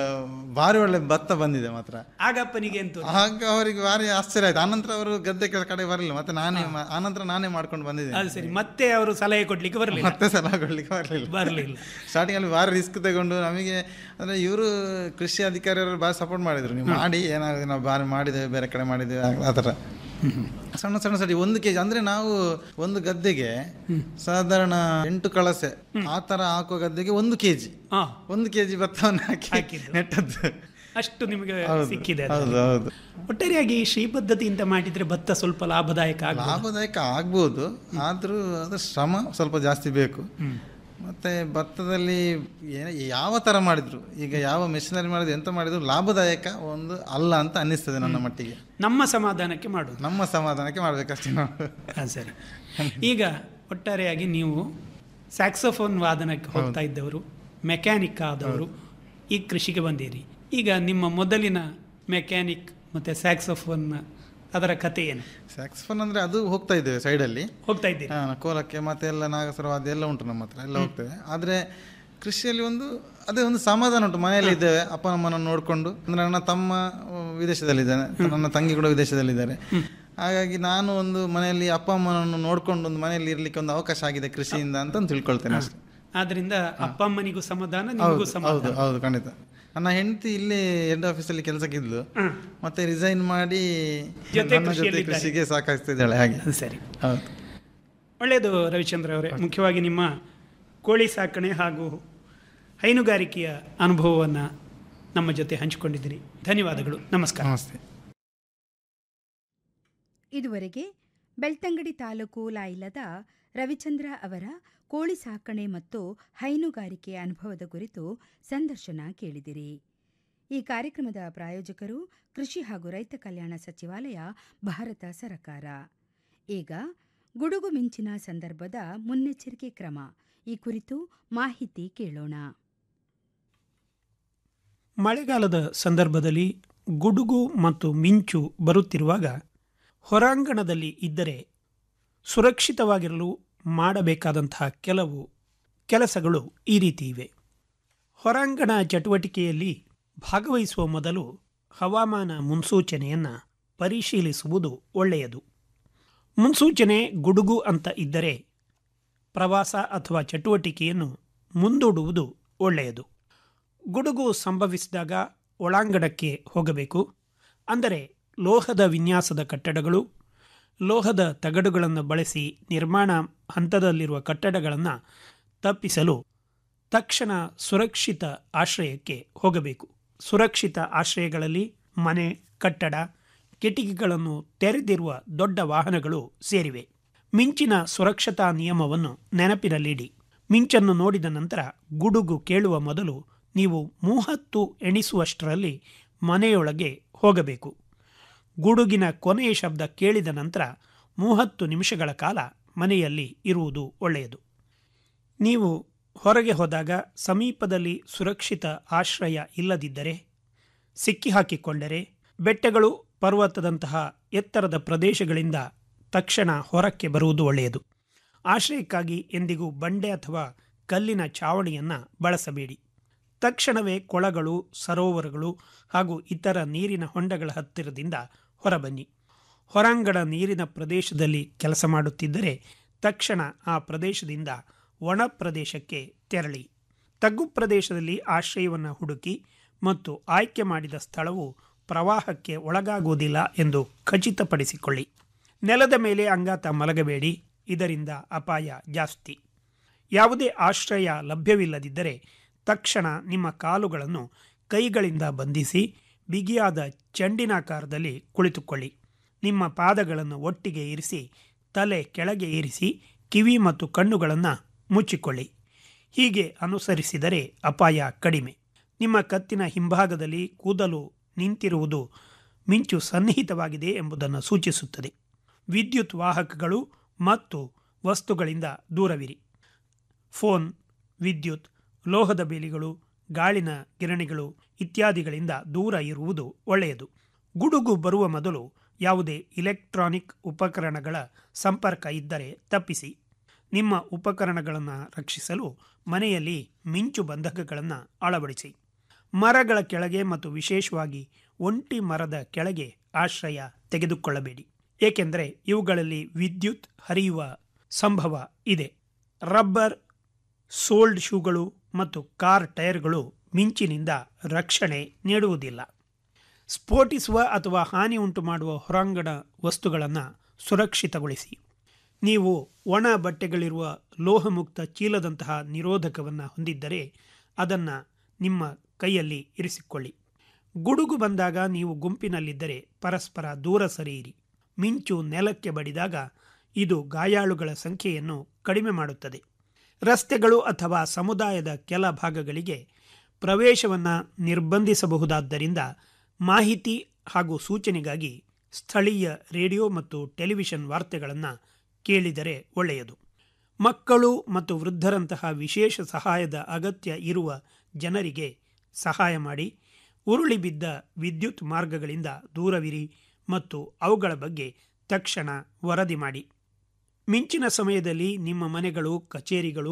ಭಾರಿ ಒಳ್ಳೆ ಭತ್ತ ಬಂದಿದೆ ಮಾತ್ರ ಆಗಪ್ಪನಿಗೆ ಅಂತ ಆಗ ಅವರಿಗೆ ಭಾರಿ ಆಶ್ಚರ್ಯ ಆಯ್ತು ಆನಂತರ ಅವರು ಗದ್ದೆ ಕೆಳ ಕಡೆ ಬರಲಿಲ್ಲ ಮತ್ತೆ ನಾನೇ ಮಾ- ಆನಂತರ ನಾನೇ ಮಾಡ್ಕೊಂಡು ಬಂದಿದ್ದೇನೆ ಅದು ಸರಿ ಮತ್ತೆ ಅವರು ಸಲಹೆ ಕೊಡ್ಲಿಕ್ಕೆ ಬರಲಿಲ್ಲ ಮತ್ತೆ ಸಲ ಕೊಡ್ಲಿಕ್ಕೆ ಬರಲಿಲ್ಲ ಬರಲಿಲ್ಲ ಸ್ಟಾರ್ಟಿಂಗ್ ಅಲ್ಲಿ ಭಾರಿ ರಿಸ್ಕ್ ತಗೊಂಡು ನಮಗೆ ಅಂದ್ರೆ ಇವರು ಕೃಷಿ ಅಧಿಕಾರಿಯವರು ಭಾರಿ ಸಪೋರ್ಟ್ ಮಾಡಿದ್ರು ನೀವು ಮಾಡಿ ಏನಾಗುತ್ತೆ ನಾವು ಭಾರಿ ಮಾಡಿದ್ದೇವೆ ಬೇರೆ ಕಡೆ ಮಾಡಿದ್ದೇವೆ ಆ- ಆ ಥರ ಸಣ್ಣ ಸಣ್ಣ ಸಡಿ ಒಂದು ಕೆಜಿ ಅಂದ್ರೆ ನಾವು ಒಂದು ಗದ್ದೆಗೆ ಸಾಧಾರಣ ಎಂಟು ಕಳಸೆ ಆ ತರ ಹಾಕುವ ಗದ್ದೆಗೆ ಒಂದು ಕೆಜಿ ಹಾ ಒಂದು ಕೆಜಿ ಭತ್ತವನ್ನು ಹಾಕಿ ಹಾಕಿದ್ದು. ನೆಟ್ಟದ್ದು ಅಷ್ಟು ನಿಮಗೆ ಹೌದು, ಸಿಕ್ಕಿದೆ ಹೌದು ಅದರಲ್ಲಿ. ಹೌದು ಒಟ್ಟಾರೆಯಾಗಿ ಈ ಶ್ರೀ ಪದ್ಧತಿಯಿಂದ ಮಾಡಿದ್ರೆ ಭತ್ತ ಸ್ವಲ್ಪ ಲಾಭದಾಯಕ ಆಗ್ಬೋದು ಲಾಭದಾಯಕ ಆಗ್ಬೋದು ಆದರೂ ಅದು ಶ್ರಮ ಸ್ವಲ್ಪ ಜಾಸ್ತಿ ಬೇಕು ಮತ್ತೆ ಭತ್ತದಲ್ಲಿ ಏ- ಯಾವ ಥರ ಮಾಡಿದ್ರು ಈಗ ಯಾವ ಮೆಷಿನರಿ ಮಾಡಿದ್ರು ಎಂತ ಮಾಡಿದ್ರು ಲಾಭದಾಯಕ ಒಂದು ಅಲ್ಲ ಅಂತ ಅನ್ನಿಸ್ತದೆ ನನ್ನ ಮಟ್ಟಿಗೆ ನಮ್ಮ ಸಮಾಧಾನಕ್ಕೆ ಮಾಡೋದು ನಮ್ಮ ಸಮಾಧಾನಕ್ಕೆ ಮಾಡ್ಬೇಕಷ್ಟೇ ನಾವು ಹಾ, ಸರಿ ಈಗ ಒಟ್ಟಾರೆಯಾಗಿ ನೀವು ಸ್ಯಾಕ್ಸೋಫೋನ್ ವಾದನಕ್ಕೆ ಹೋಗ್ತಾ ಇದ್ದವರು ಮೆಕ್ಯಾನಿಕ್ ಆದವರು ಈ ಕೃಷಿಗೆ ಬಂದಿರಿ ಈಗ ನಿಮ್ಮ ಮೊದಲಿನ ಮೆಕ್ಯಾನಿಕ್ ಮತ್ತು ಸ್ಯಾಕ್ಸೋಫೋನ್ ಅದರ ಕತೆ ಏನು ಸ್ಯಾಕ್ಸ್ಫೋನ್ ಅಂದ್ರೆ ಅದು ಹೋಗ್ತಾ ಇದ್ದೇವೆ ಸೈಡಲ್ಲಿ ಹೋಗ್ತಾ ಇದ್ದೀರಿ ಹಾ, ಕೋಲಕ್ಕೆ ಮತ್ತೆ ಎಲ್ಲ ನಾಗಸರವಾದ ಎಲ್ಲ ಉಂಟು ನಮ್ಮ ಹತ್ರ ಎಲ್ಲ ಹೋಗ್ತೇವೆ ಆದರೆ ಕೃಷಿಯಲ್ಲಿ ಒಂದು ಅದೇ ಒಂದು ಸಮಾಧಾನ ಉಂಟು ಮನೆಯಲ್ಲಿ ಇದ್ದೇವೆ ಅಪ್ಪ ನಮ್ಮನ್ನು ನೋಡಿಕೊಂಡು ಅಂದ್ರೆ ನನ್ನ ತಮ್ಮ ಆ, ವಿದೇಶದಲ್ಲಿದ್ದಾನೆ ನನ್ನ ತಂಗಿ ಕೂಡ ವಿದೇಶದಲ್ಲಿದ್ದಾರೆ ಹಾಗಾಗಿ ನಾನು ಒಂದು ಮನೆಯಲ್ಲಿ ಅಪ್ಪ ಅಮ್ಮನನ್ನು ನೋಡ್ಕೊಂಡು ಒಂದು ಮನೆಯಲ್ಲಿ ಇರ್ಲಿಕ್ಕೆ ಒಂದು ಅವಕಾಶ ಆಗಿದೆ ಕೃಷಿಯಿಂದ ಅಂತ ಒಂದು ತಿಳ್ಕೊಳ್ತೇನೆ ಅಷ್ಟೇ ಆದ್ರಿಂದ ಅಪ್ಪ ಅಮ್ಮನಿಗೂ ಸಮಾಧಾನ ನಿಮಗೂ ಹೌದು ಹೌದು ಸಮಾಧಾನ ಹೌದು ಖಂಡಿತ ನನ್ನ ಹೆಂಡತಿ ಇಲ್ಲೇ ಹೆಡ್ ಆಫೀಸಲ್ಲಿ ಕೆಲಸಕ್ಕೆ ಇದ್ಲು ಮತ್ತೆ ರಿಸೈನ್ ಮಾಡಿ ಜೊತೆ ನನ್ನ ಜೊತೆ ಕೃಷಿಯಲ್ಲಿದ್ದಾರೆ. ಕೃಷಿಗೆ ಸಾಕಾಗ್ತಿದ್ದಾಳೆ ಹಾಗೆ ಅದು ಸರಿ ಹೌದು ಒಳ್ಳೆಯದು ರವಿಚಂದ್ರ ಅವರೇ ಮುಖ್ಯವಾಗಿ ನಿಮ್ಮ ಕೋಳಿ ಸಾಕಣೆ ಹಾಗೂ ಹೈನುಗಾರಿಕೆಯ ಅನುಭವವನ್ನು ನಮ್ಮ ಜೊತೆ ಹಂಚಿಕೊಂಡಿದ್ದೀರಿ ಧನ್ಯವಾದಗಳು ನಮಸ್ಕಾರ ನಮಸ್ತೆ ಇದುವರೆಗೆ ಬೆಳ್ತಂಗಡಿ ತಾಲೂಕು ಲಾಯಿಲದ ರವಿಚಂದ್ರ ಅವರ ಕೋಳಿ ಸಾಕಣೆ ಮತ್ತು ಹೈನುಗಾರಿಕೆ ಅನುಭವದ ಕುರಿತು ಸಂದರ್ಶನ ಕೇಳಿದಿರಿ ಈ ಕಾರ್ಯಕ್ರಮದ ಪ್ರಾಯೋಜಕರು ಕೃಷಿ ಹಾಗೂ ರೈತ ಕಲ್ಯಾಣ ಸಚಿವಾಲಯ ಭಾರತ ಸರ್ಕಾರ ಈಗ ಗುಡುಗು ಮಿಂಚಿನ ಸಂದರ್ಭದ ಮುನ್ನೆಚ್ಚರಿಕೆ ಕ್ರಮ ಈ ಕುರಿತು ಮಾಹಿತಿ ಕೇಳೋಣ ಮಳೆಗಾಲದ ಸಂದರ್ಭದಲ್ಲಿ ಗುಡುಗು ಮತ್ತು ಮಿಂಚು ಬರುತ್ತಿರುವಾಗ ಹೊರಾಂಗಣದಲ್ಲಿ ಇದ್ದರೆ ಸುರಕ್ಷಿತವಾಗಿರಲು ಮಾಡಬೇಕಾದಂತಹ ಕೆಲವು ಕೆಲಸಗಳು ಈ ರೀತಿ ಇವೆ ಹೊರಾಂಗಣ ಚಟುವಟಿಕೆಯಲ್ಲಿ ಭಾಗವಹಿಸುವ ಮೊದಲು ಹವಾಮಾನ ಮುನ್ಸೂಚನೆಯನ್ನು ಪರಿಶೀಲಿಸುವುದು ಒಳ್ಳೆಯದು ಮುನ್ಸೂಚನೆ ಗುಡುಗು ಅಂತ ಇದ್ದರೆ ಪ್ರವಾಸ ಅಥವಾ ಚಟುವಟಿಕೆಯನ್ನು ಮುಂದೂಡುವುದು ಒಳ್ಳೆಯದು ಗುಡುಗು ಸಂಭವಿಸಿದಾಗ ಒಳಾಂಗಣಕ್ಕೆ ಹೋಗಬೇಕು ಅಂದರೆ ಲೋಹದ ವಿನ್ಯಾಸದ ಕಟ್ಟಡಗಳು ಲೋಹದ ತಗಡುಗಳನ್ನು ಬಳಸಿ ನಿರ್ಮಾಣ ಹಂತದಲ್ಲಿರುವ ಕಟ್ಟಡಗಳನ್ನು ತಪ್ಪಿಸಲು ತಕ್ಷಣ ಸುರಕ್ಷಿತ ಆಶ್ರಯಕ್ಕೆ ಹೋಗಬೇಕು ಸುರಕ್ಷಿತ ಆಶ್ರಯಗಳಲ್ಲಿ ಮನೆ ಕಟ್ಟಡ ಕಿಟಕಿಗಳನ್ನು ತೆರೆದಿರುವ ದೊಡ್ಡ ವಾಹನಗಳು ಸೇರಿವೆ ಮಿಂಚಿನ ಸುರಕ್ಷತಾ ನಿಯಮವನ್ನು ನೆನಪಿನಲ್ಲಿಡಿ ಮಿಂಚನ್ನು ನೋಡಿದ ನಂತರ ಗುಡುಗು ಕೇಳುವ ಮೊದಲು ನೀವು ಮೂವತ್ತು ಎಣಿಸುವಷ್ಟರಲ್ಲಿ ಮನೆಯೊಳಗೆ ಹೋಗಬೇಕು ಗುಡುಗಿನ ಕೊನೆಯ ಶಬ್ದ ಕೇಳಿದ ನಂತರ ಮೂವತ್ತು ನಿಮಿಷಗಳ ಕಾಲ ಮನೆಯಲ್ಲಿ ಇರುವುದು ಒಳ್ಳೆಯದು ನೀವು ಹೊರಗೆ ಹೋದಾಗ ಸಮೀಪದಲ್ಲಿ ಸುರಕ್ಷಿತ ಆಶ್ರಯ ಇಲ್ಲದಿದ್ದರೆ ಸಿಕ್ಕಿಹಾಕಿಕೊಂಡರೆ ಬೆಟ್ಟಗಳು ಪರ್ವತದಂತಹ ಎತ್ತರದ ಪ್ರದೇಶಗಳಿಂದ ತಕ್ಷಣ ಹೊರಕ್ಕೆ ಬರುವುದು ಒಳ್ಳೆಯದು ಆಶ್ರಯಕ್ಕಾಗಿ ಎಂದಿಗೂ ಬಂಡೆ ಅಥವಾ ಕಲ್ಲಿನ ಚಾವಣಿಯನ್ನು ಬಳಸಬೇಡಿ ತಕ್ಷಣವೇ ಕೊಳಗಳು ಸರೋವರಗಳು ಹಾಗೂ ಇತರ ನೀರಿನ ಹೊಂಡಗಳ ಹತ್ತಿರದಿಂದ ಹೊರಬನ್ನಿ ಹೊರಾಂಗಣ ನೀರಿನ ಪ್ರದೇಶದಲ್ಲಿ ಕೆಲಸ ಮಾಡುತ್ತಿದ್ದರೆ ತಕ್ಷಣ ಆ ಪ್ರದೇಶದಿಂದ ಒಣ ಪ್ರದೇಶಕ್ಕೆ ತೆರಳಿ ತಗ್ಗು ಪ್ರದೇಶದಲ್ಲಿ ಆಶ್ರಯವನ್ನು ಹುಡುಕಿ ಮತ್ತು ಆಯ್ಕೆ ಮಾಡಿದ ಸ್ಥಳವು ಪ್ರವಾಹಕ್ಕೆ ಒಳಗಾಗುವುದಿಲ್ಲ ಎಂದು ಖಚಿತಪಡಿಸಿಕೊಳ್ಳಿ ನೆಲದ ಮೇಲೆ ಅಂಗಾತ ಮಲಗಬೇಡಿ ಇದರಿಂದ ಅಪಾಯ ಜಾಸ್ತಿ ಯಾವುದೇ ಆಶ್ರಯ ಲಭ್ಯವಿಲ್ಲದಿದ್ದರೆ ತಕ್ಷಣ ನಿಮ್ಮ ಕಾಲುಗಳನ್ನು ಕೈಗಳಿಂದ ಬಂಧಿಸಿ ಬಿಗಿಯಾದ ಚೆಂಡಿನಾಕಾರದಲ್ಲಿ ಕುಳಿತುಕೊಳ್ಳಿ ನಿಮ್ಮ ಪಾದಗಳನ್ನು ಒಟ್ಟಿಗೆ ಇರಿಸಿ ತಲೆ ಕೆಳಗೆ ಇರಿಸಿ ಕಿವಿ ಮತ್ತು ಕಣ್ಣುಗಳನ್ನು ಮುಚ್ಚಿಕೊಳ್ಳಿ ಹೀಗೆ ಅನುಸರಿಸಿದರೆ ಅಪಾಯ ಕಡಿಮೆ ನಿಮ್ಮ ಕತ್ತಿನ ಹಿಂಭಾಗದಲ್ಲಿ ಕೂದಲು ನಿಂತಿರುವುದು ಮಿಂಚು ಸನ್ನಿಹಿತವಾಗಿದೆ ಎಂಬುದನ್ನು ಸೂಚಿಸುತ್ತದೆ ವಿದ್ಯುತ್ ವಾಹಕಗಳು ಮತ್ತು ವಸ್ತುಗಳಿಂದ ದೂರವಿರಿ ಫೋನ್ ವಿದ್ಯುತ್ ಲೋಹದ ಬೇಲಿಗಳು ಗಾಳಿನ ಗಿರಣಿಗಳು ಇತ್ಯಾದಿಗಳಿಂದ ದೂರ ಇರುವುದು ಒಳ್ಳೆಯದು ಗುಡುಗು ಬರುವ ಮೊದಲು ಯಾವುದೇ ಇಲೆಕ್ಟ್ರಾನಿಕ್ ಉಪಕರಣಗಳ ಸಂಪರ್ಕ ಇದ್ದರೆ ತಪ್ಪಿಸಿ ನಿಮ್ಮ ಉಪಕರಣಗಳನ್ನು ರಕ್ಷಿಸಲು ಮನೆಯಲ್ಲಿ ಮಿಂಚು ಬಂಧಕಗಳನ್ನು ಅಳವಡಿಸಿ ಮರಗಳ ಕೆಳಗೆ ಮತ್ತು ವಿಶೇಷವಾಗಿ ಒಂಟಿ ಮರದ ಕೆಳಗೆ ಆಶ್ರಯ ತೆಗೆದುಕೊಳ್ಳಬೇಡಿ ಏಕೆಂದರೆ ಇವುಗಳಲ್ಲಿ ವಿದ್ಯುತ್ ಹರಿಯುವ ಸಂಭವ ಇದೆ ರಬ್ಬರ್ ಸೋಲ್ಡ್ ಶೂಗಳು ಮತ್ತು ಕಾರ್ ಟೈರ್ಗಳು ಮಿಂಚಿನಿಂದ ರಕ್ಷಣೆ ನೀಡುವುದಿಲ್ಲ ಸ್ಫೋಟಿಸುವ ಅಥವಾ ಹಾನಿ ಉಂಟು ಮಾಡುವ ಹೊರಾಂಗಣ ವಸ್ತುಗಳನ್ನು ಸುರಕ್ಷಿತಗೊಳಿಸಿ ನೀವು ಒಣ ಬಟ್ಟೆಗಳಿರುವ ಲೋಹಮುಕ್ತ ಚೀಲದಂತಹ ನಿರೋಧಕವನ್ನು ಹೊಂದಿದ್ದರೆ ಅದನ್ನು ನಿಮ್ಮ ಕೈಯಲ್ಲಿ ಇರಿಸಿಕೊಳ್ಳಿ ಗುಡುಗು ಬಂದಾಗ ನೀವು ಗುಂಪಿನಲ್ಲಿದ್ದರೆ ಪರಸ್ಪರ ದೂರ ಸರಿಯಿರಿ ಮಿಂಚು ನೆಲಕ್ಕೆ ಬಡಿದಾಗ ಇದು ಗಾಯಾಳುಗಳ ಸಂಖ್ಯೆಯನ್ನು ಕಡಿಮೆ ಮಾಡುತ್ತದೆ ರಸ್ತೆಗಳು ಅಥವಾ ಸಮುದಾಯದ ಕೆಲ ಭಾಗಗಳಿಗೆ ಪ್ರವೇಶವನ್ನು ನಿರ್ಬಂಧಿಸಬಹುದಾದ್ದರಿಂದ ಮಾಹಿತಿ ಹಾಗೂ ಸೂಚನೆಗಾಗಿ ಸ್ಥಳೀಯ ರೇಡಿಯೋ ಮತ್ತು ಟೆಲಿವಿಷನ್ ವಾರ್ತೆಗಳನ್ನು ಕೇಳಿದರೆ ಒಳ್ಳೆಯದು ಮಕ್ಕಳು ಮತ್ತು ವೃದ್ಧರಂತಹ ವಿಶೇಷ ಸಹಾಯದ ಅಗತ್ಯ ಇರುವ ಜನರಿಗೆ ಸಹಾಯ ಮಾಡಿ ಉರುಳಿ ಬಿದ್ದ ವಿದ್ಯುತ್ ಮಾರ್ಗಗಳಿಂದ ದೂರವಿರಿ ಮತ್ತು ಅವುಗಳ ಬಗ್ಗೆ ತಕ್ಷಣ ವರದಿ ಮಾಡಿ ಮಿಂಚಿನ ಸಮಯದಲ್ಲಿ ನಿಮ್ಮ ಮನೆಗಳು ಕಚೇರಿಗಳು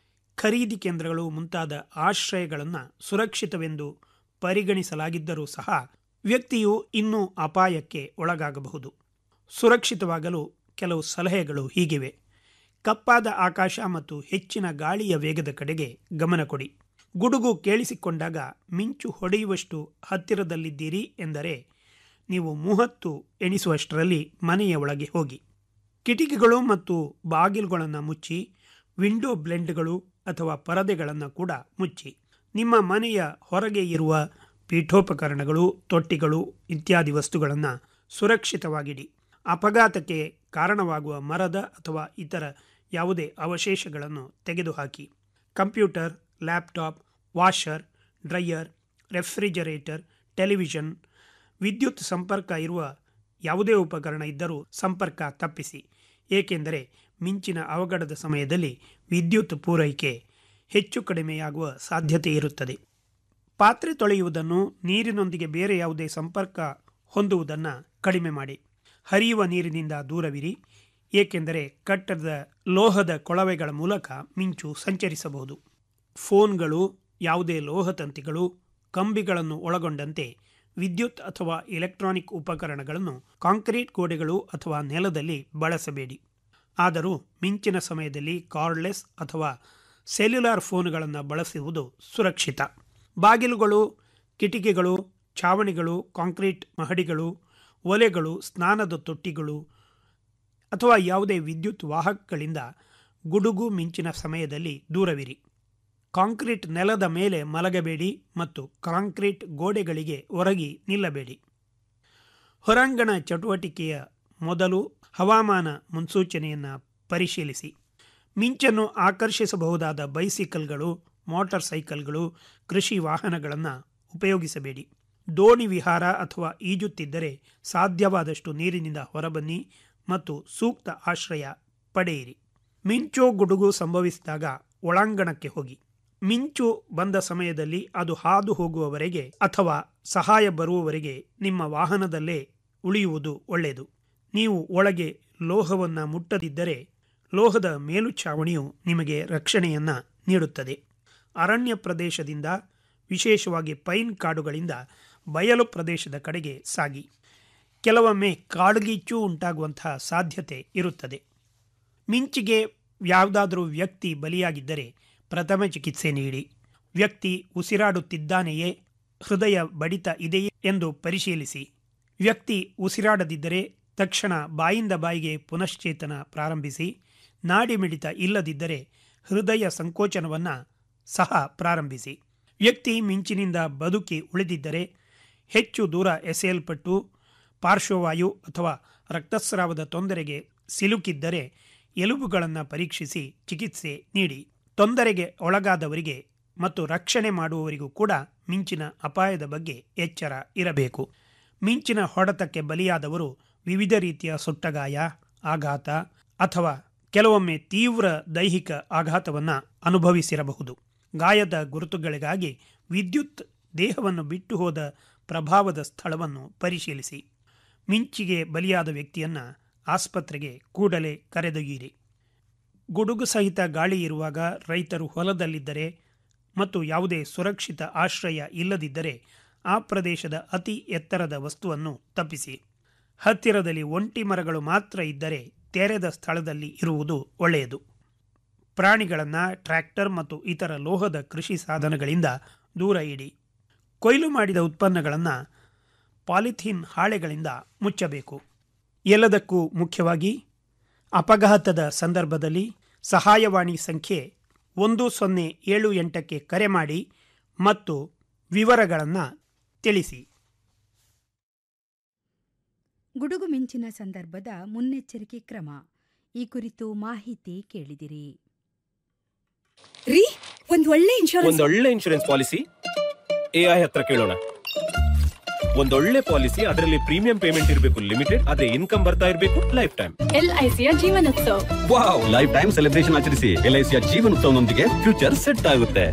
ಖರೀದಿ ಕೇಂದ್ರಗಳು ಮುಂತಾದ ಆಶ್ರಯಗಳನ್ನು ಸುರಕ್ಷಿತವೆಂದು ಪರಿಗಣಿಸಲಾಗಿದ್ದರೂ ಸಹ ವ್ಯಕ್ತಿಯು ಇನ್ನೂ ಅಪಾಯಕ್ಕೆ ಒಳಗಾಗಬಹುದು ಸುರಕ್ಷಿತವಾಗಲು ಕೆಲವು ಸಲಹೆಗಳು ಹೀಗಿವೆ ಕಪ್ಪಾದ ಆಕಾಶ ಮತ್ತು ಹೆಚ್ಚಿನ ಗಾಳಿಯ ವೇಗದ ಕಡೆಗೆ ಗಮನ ಕೊಡಿ ಗುಡುಗು ಕೇಳಿಸಿಕೊಂಡಾಗ ಮಿಂಚು ಹೊಡೆಯುವಷ್ಟು ಹತ್ತಿರದಲ್ಲಿದ್ದೀರಿ ಎಂದರೆ ನೀವು ಮೂವತ್ತು ಎಣಿಸುವಷ್ಟರಲ್ಲಿ ಮನೆಯ ಒಳಗೆ ಹೋಗಿ ಕಿಟಕಿಗಳು ಮತ್ತು ಬಾಗಿಲುಗಳನ್ನು ಮುಚ್ಚಿ ವಿಂಡೋ ಬ್ಲೆಂಡ್ಗಳು ಅಥವಾ ಪರದೆಗಳನ್ನು ಕೂಡ ಮುಚ್ಚಿ ನಿಮ್ಮ ಮನೆಯ ಹೊರಗೆ ಇರುವ ಪೀಠೋಪಕರಣಗಳು ತೊಟ್ಟಿಗಳು ಇತ್ಯಾದಿ ವಸ್ತುಗಳನ್ನು ಸುರಕ್ಷಿತವಾಗಿಡಿ ಅಪಘಾತಕ್ಕೆ ಕಾರಣವಾಗುವ ಮರದ ಅಥವಾ ಇತರ ಯಾವುದೇ ಅವಶೇಷಗಳನ್ನು ತೆಗೆದುಹಾಕಿ computer laptop washer dryer refrigerator television ವಿದ್ಯುತ್ ಸಂಪರ್ಕ ಇರುವ ಯಾವುದೇ ಉಪಕರಣ ಇದ್ದರೂ ಸಂಪರ್ಕ ತಪ್ಪಿಸಿ ಏಕೆಂದರೆ ಮಿಂಚಿನ ಅವಘಡದ ಸಮಯದಲ್ಲಿ ವಿದ್ಯುತ್ ಪೂರೈಕೆ ಹೆಚ್ಚು ಕಡಿಮೆಯಾಗುವ ಸಾಧ್ಯತೆ ಇರುತ್ತದೆ ಪಾತ್ರೆ ತೊಳೆಯುವುದನ್ನು ನೀರಿನೊಂದಿಗೆ ಬೇರೆ ಯಾವುದೇ ಸಂಪರ್ಕ ಹೊಂದುವುದನ್ನು ಕಡಿಮೆ ಮಾಡಿ ಹರಿಯುವ ನೀರಿನಿಂದ ದೂರವಿರಿ ಏಕೆಂದರೆ ಕಟ್ಟಡದ ಲೋಹದ ಕೊಳವೆಗಳ ಮೂಲಕ ಮಿಂಚು ಸಂಚರಿಸಬಹುದು ಫೋನ್ಗಳು ಯಾವುದೇ ಲೋಹ ತಂತಿಗಳು ಕಂಬಿಗಳನ್ನು ಒಳಗೊಂಡಂತೆ ವಿದ್ಯುತ್ ಅಥವಾ ಎಲೆಕ್ಟ್ರಾನಿಕ್ ಉಪಕರಣಗಳನ್ನು ಕಾಂಕ್ರೀಟ್ ಗೋಡೆಗಳು ಅಥವಾ ನೆಲದಲ್ಲಿ ಬಳಸಬೇಡಿ ಆದರೂ ಮಿಂಚಿನ ಸಮಯದಲ್ಲಿ ಕಾರ್ಡ್ಲೆಸ್ ಅಥವಾ ಸೆಲ್ಯುಲಾರ್ ಫೋನ್ಗಳನ್ನು ಬಳಸುವುದು ಸುರಕ್ಷಿತ ಬಾಗಿಲುಗಳು ಕಿಟಿಕಿಗಳು ಛಾವಣಿಗಳು ಕಾಂಕ್ರೀಟ್ ಮಹಡಿಗಳು ಒಲೆಗಳು ಸ್ನಾನದ ತೊಟ್ಟಿಗಳು ಅಥವಾ ಯಾವುದೇ ವಿದ್ಯುತ್ ವಾಹಕಗಳಿಂದ ಗುಡುಗು ಮಿಂಚಿನ ಸಮಯದಲ್ಲಿ ದೂರವಿರಿ ಕಾಂಕ್ರೀಟ್ ನೆಲದ ಮೇಲೆ ಮಲಗಬೇಡಿ ಮತ್ತು ಕಾಂಕ್ರೀಟ್ ಗೋಡೆಗಳಿಗೆ ಒರಗಿ ನಿಲ್ಲಬೇಡಿ ಹೊರಾಂಗಣ ಚಟುವಟಿಕೆಯ ಮೊದಲು ಹವಾಮಾನ ಮುನ್ಸೂಚನೆಯನ್ನು ಪರಿಶೀಲಿಸಿ ಮಿಂಚನ್ನು ಆಕರ್ಷಿಸಬಹುದಾದ ಬೈಸಿಕಲ್ಗಳು ಮೋಟಾರ್ ಸೈಕಲ್ಗಳು ಕೃಷಿ ವಾಹನಗಳನ್ನು ಉಪಯೋಗಿಸಬೇಡಿ ದೋಣಿ ವಿಹಾರ ಅಥವಾ ಈಜುತ್ತಿದ್ದರೆ ಸಾಧ್ಯವಾದಷ್ಟು ನೀರಿನಿಂದ ಹೊರಬನ್ನಿ ಮತ್ತು ಸೂಕ್ತ ಆಶ್ರಯ ಪಡೆಯಿರಿ ಮಿಂಚು ಗುಡುಗು ಸಂಭವಿಸಿದಾಗ ಒಳಾಂಗಣಕ್ಕೆ ಹೋಗಿ ಮಿಂಚು ಬಂದ ಸಮಯದಲ್ಲಿ ಅದು ಹಾದು ಹೋಗುವವರೆಗೆ ಅಥವಾ ಸಹಾಯ ಬರುವವರೆಗೆ ನಿಮ್ಮ ವಾಹನದಲ್ಲೇ ಉಳಿಯುವುದು ಒಳ್ಳೆಯದು ನೀವು ಒಳಗೆ ಲೋಹವನ್ನು ಮುಟ್ಟದಿದ್ದರೆ ಲೋಹದ ಮೇಲುಛಾವಣಿಯು ನಿಮಗೆ ರಕ್ಷಣೆಯನ್ನು ನೀಡುತ್ತದೆ ಅರಣ್ಯ ಪ್ರದೇಶದಿಂದ ವಿಶೇಷವಾಗಿ ಪೈನ್ ಕಾಡುಗಳಿಂದ ಬಯಲು ಪ್ರದೇಶದ ಕಡೆಗೆ ಸಾಗಿ ಕೆಲವೊಮ್ಮೆ ಕಾಡ್ಗಿಚ್ಚು ಉಂಟಾಗುವಂತಹ ಸಾಧ್ಯತೆ ಇರುತ್ತದೆ ಮಿಂಚಿಗೆ ಯಾವುದಾದರೂ ವ್ಯಕ್ತಿ ಬಲಿಯಾಗಿದ್ದರೆ ಪ್ರಥಮ ಚಿಕಿತ್ಸೆ ನೀಡಿ ವ್ಯಕ್ತಿ ಉಸಿರಾಡುತ್ತಿದ್ದಾನೆಯೇ ಹೃದಯ ಬಡಿತ ಇದೆಯೇ ಎಂದು ಪರಿಶೀಲಿಸಿ ವ್ಯಕ್ತಿ ಉಸಿರಾಡದಿದ್ದರೆ ತಕ್ಷಣ ಬಾಯಿಂದ ಬಾಯಿಗೆ ಪುನಶ್ಚೇತನ ಪ್ರಾರಂಭಿಸಿ ನಾಡಿ ಮಿಡಿತ ಇಲ್ಲದಿದ್ದರೆ ಹೃದಯ ಸಂಕೋಚನವನ್ನು ಸಹ ಪ್ರಾರಂಭಿಸಿ ವ್ಯಕ್ತಿ ಮಿಂಚಿನಿಂದ ಬದುಕಿ ಉಳಿದಿದ್ದರೆ ಹೆಚ್ಚು ದೂರ ಎಸೆಯಲ್ಪಟ್ಟು ಪಾರ್ಶ್ವವಾಯು ಅಥವಾ ರಕ್ತಸ್ರಾವದ ತೊಂದರೆಗೆ ಸಿಲುಕಿದ್ದರೆ ಎಲುಬುಗಳನ್ನು ಪರೀಕ್ಷಿಸಿ ಚಿಕಿತ್ಸೆ ನೀಡಿ ತೊಂದರೆಗೆ ಒಳಗಾದವರಿಗೆ ಮತ್ತು ರಕ್ಷಣೆ ಮಾಡುವವರಿಗೂ ಕೂಡ ಮಿಂಚಿನ ಅಪಾಯದ ಬಗ್ಗೆ ಎಚ್ಚರ ಇರಬೇಕು ಮಿಂಚಿನ ಹೊಡೆತಕ್ಕೆ ಬಲಿಯಾದವರು ವಿವಿಧ ರೀತಿಯ ಸುಟ್ಟಗಾಯ ಆಘಾತ ಅಥವಾ ಕೆಲವೊಮ್ಮೆ ತೀವ್ರ ದೈಹಿಕ ಆಘಾತವನ್ನು ಅನುಭವಿಸಿರಬಹುದು ಗಾಯದ ಗುರುತುಗಳಿಗಾಗಿ ವಿದ್ಯುತ್ ದೇಹವನ್ನು ಬಿಟ್ಟು ಹೋದ ಪ್ರಭಾವದ ಸ್ಥಳವನ್ನು ಪರಿಶೀಲಿಸಿ ಮಿಂಚಿಗೆ ಬಲಿಯಾದ ವ್ಯಕ್ತಿಯನ್ನು ಆಸ್ಪತ್ರೆಗೆ ಕೂಡಲೇ ಕರೆದೊಯ್ಯಿರಿ ಗುಡುಗು ಸಹಿತ ಗಾಳಿ ಇರುವಾಗ ರೈತರು ಹೊಲದಲ್ಲಿದ್ದರೆ ಮತ್ತು ಯಾವುದೇ ಸುರಕ್ಷಿತ ಆಶ್ರಯ ಇಲ್ಲದಿದ್ದರೆ ಆ ಪ್ರದೇಶದ ಅತಿ ಎತ್ತರದ ವಸ್ತುವನ್ನು ತಪ್ಪಿಸಿ ಹತ್ತಿರದಲ್ಲಿ ಒಂಟಿ ಮರಗಳು ಮಾತ್ರ ಇದ್ದರೆ ತೆರೆದ ಸ್ಥಳದಲ್ಲಿ ಇರುವುದು ಒಳ್ಳೆಯದು ಪ್ರಾಣಿಗಳನ್ನು ಟ್ರ್ಯಾಕ್ಟರ್ ಮತ್ತು ಇತರ ಲೋಹದ ಕೃಷಿ ಸಾಧನಗಳಿಂದ ದೂರ ಇಡಿ ಕೊಯ್ಲು ಮಾಡಿದ ಉತ್ಪನ್ನಗಳನ್ನು ಪಾಲಿಥೀನ್ ಹಾಳೆಗಳಿಂದ ಮುಚ್ಚಬೇಕು ಎಲ್ಲದಕ್ಕೂ ಮುಖ್ಯವಾಗಿ ಅಪಘಾತದ ಸಂದರ್ಭದಲ್ಲಿ ಸಹಾಯವಾಣಿ ಸಂಖ್ಯೆ ಒಂದು ಸೊನ್ನೆ ಏಳು ಎಂಟಕ್ಕೆ ಕರೆ ಮಾಡಿ ಮತ್ತು ವಿವರಗಳನ್ನು ತಿಳಿಸಿ ಗುಡುಗು ಮಿಂಚಿನ ಸಂದರ್ಭದ ಮುನ್ನೆಚ್ಚರಿಕೆ ಕ್ರಮ ಈ ಕುರಿತು ಮಾಹಿತಿ ಕೇಳಿದಿರಿ ರೀ ಒಂದ್ ಒಳ್ಳೆ ಇನ್ಶೂರೆನ್ಸ್ ಒಂದೊಳ್ಳೆ ಇನ್ಶೂರೆನ್ಸ್ ಪಾಲಿಸಿ ಎಐ ಹತ್ರ ಕೇಳೋಣ ಒಂದೊಳ್ಳೆ ಪಾಲಿಸಿ ಅದರಲ್ಲಿ ಪ್ರೀಮಿಯಂ ಪೇಮೆಂಟ್ ಇರಬೇಕು ಲಿಮಿಟೆಡ್ ಅದೇ ಇನ್ಕಮ್ ಬರ್ತಾ ಇರಬೇಕು ಲೈಫ್ ಟೈಮ್ ಎಲ್ಐಸಿಯ ಜೀವನೋತ್ಸವ ವಾವ್ ಲೈಫ್ ಟೈಮ್ ಸೆಲೆಬ್ರೇಷನ್ ಆಚರಿಸಿ ಎಲ್ಐಸಿಯ ಜೀವನೋತ್ಸವನೊಂದಿಗೆ ಫ್ಯೂಚರ್ ಸೆಟ್ ಆಗುತ್ತೆ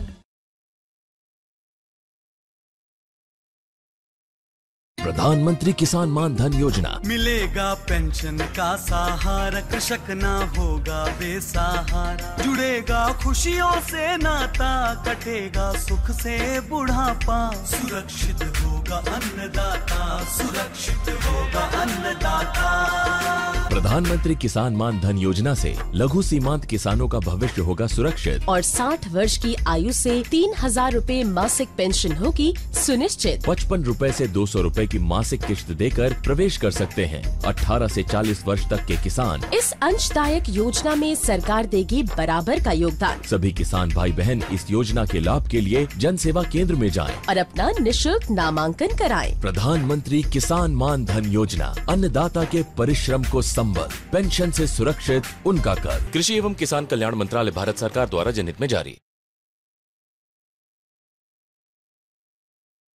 प्रधानमंत्री किसान मान धन योजना मिलेगा पेंशन का सहारा कृषक ना होगा बेसहारा जुड़ेगा खुशियों से नाता कटेगा सुख से बुढ़ापा सुरक्षित होगा अन्नदाता सुरक्षित होगा अन्नदाता प्रधानमंत्री किसान मान धन योजना से लघु सीमांत किसानों का भविष्य होगा सुरक्षित और 60 वर्ष की आयु से तीन हजार रूपए मासिक पेंशन होगी सुनिश्चित पचपन रूपए से दो सौ रूपए की मासिक किश्त देकर प्रवेश कर सकते हैं 18 से 40 वर्ष तक के किसान इस अंशदायक योजना में सरकार देगी बराबर का योगदान सभी किसान भाई बहन इस योजना के लाभ के लिए जन सेवा केंद्र में जाएं। और अपना निशुल्क नामांकन कराएं। प्रधानमंत्री किसान मान धन योजना अन्नदाता के परिश्रम को संबल पेंशन से सुरक्षित उनका कर कृषि एवं किसान कल्याण मंत्रालय भारत सरकार द्वारा जनहित में जारी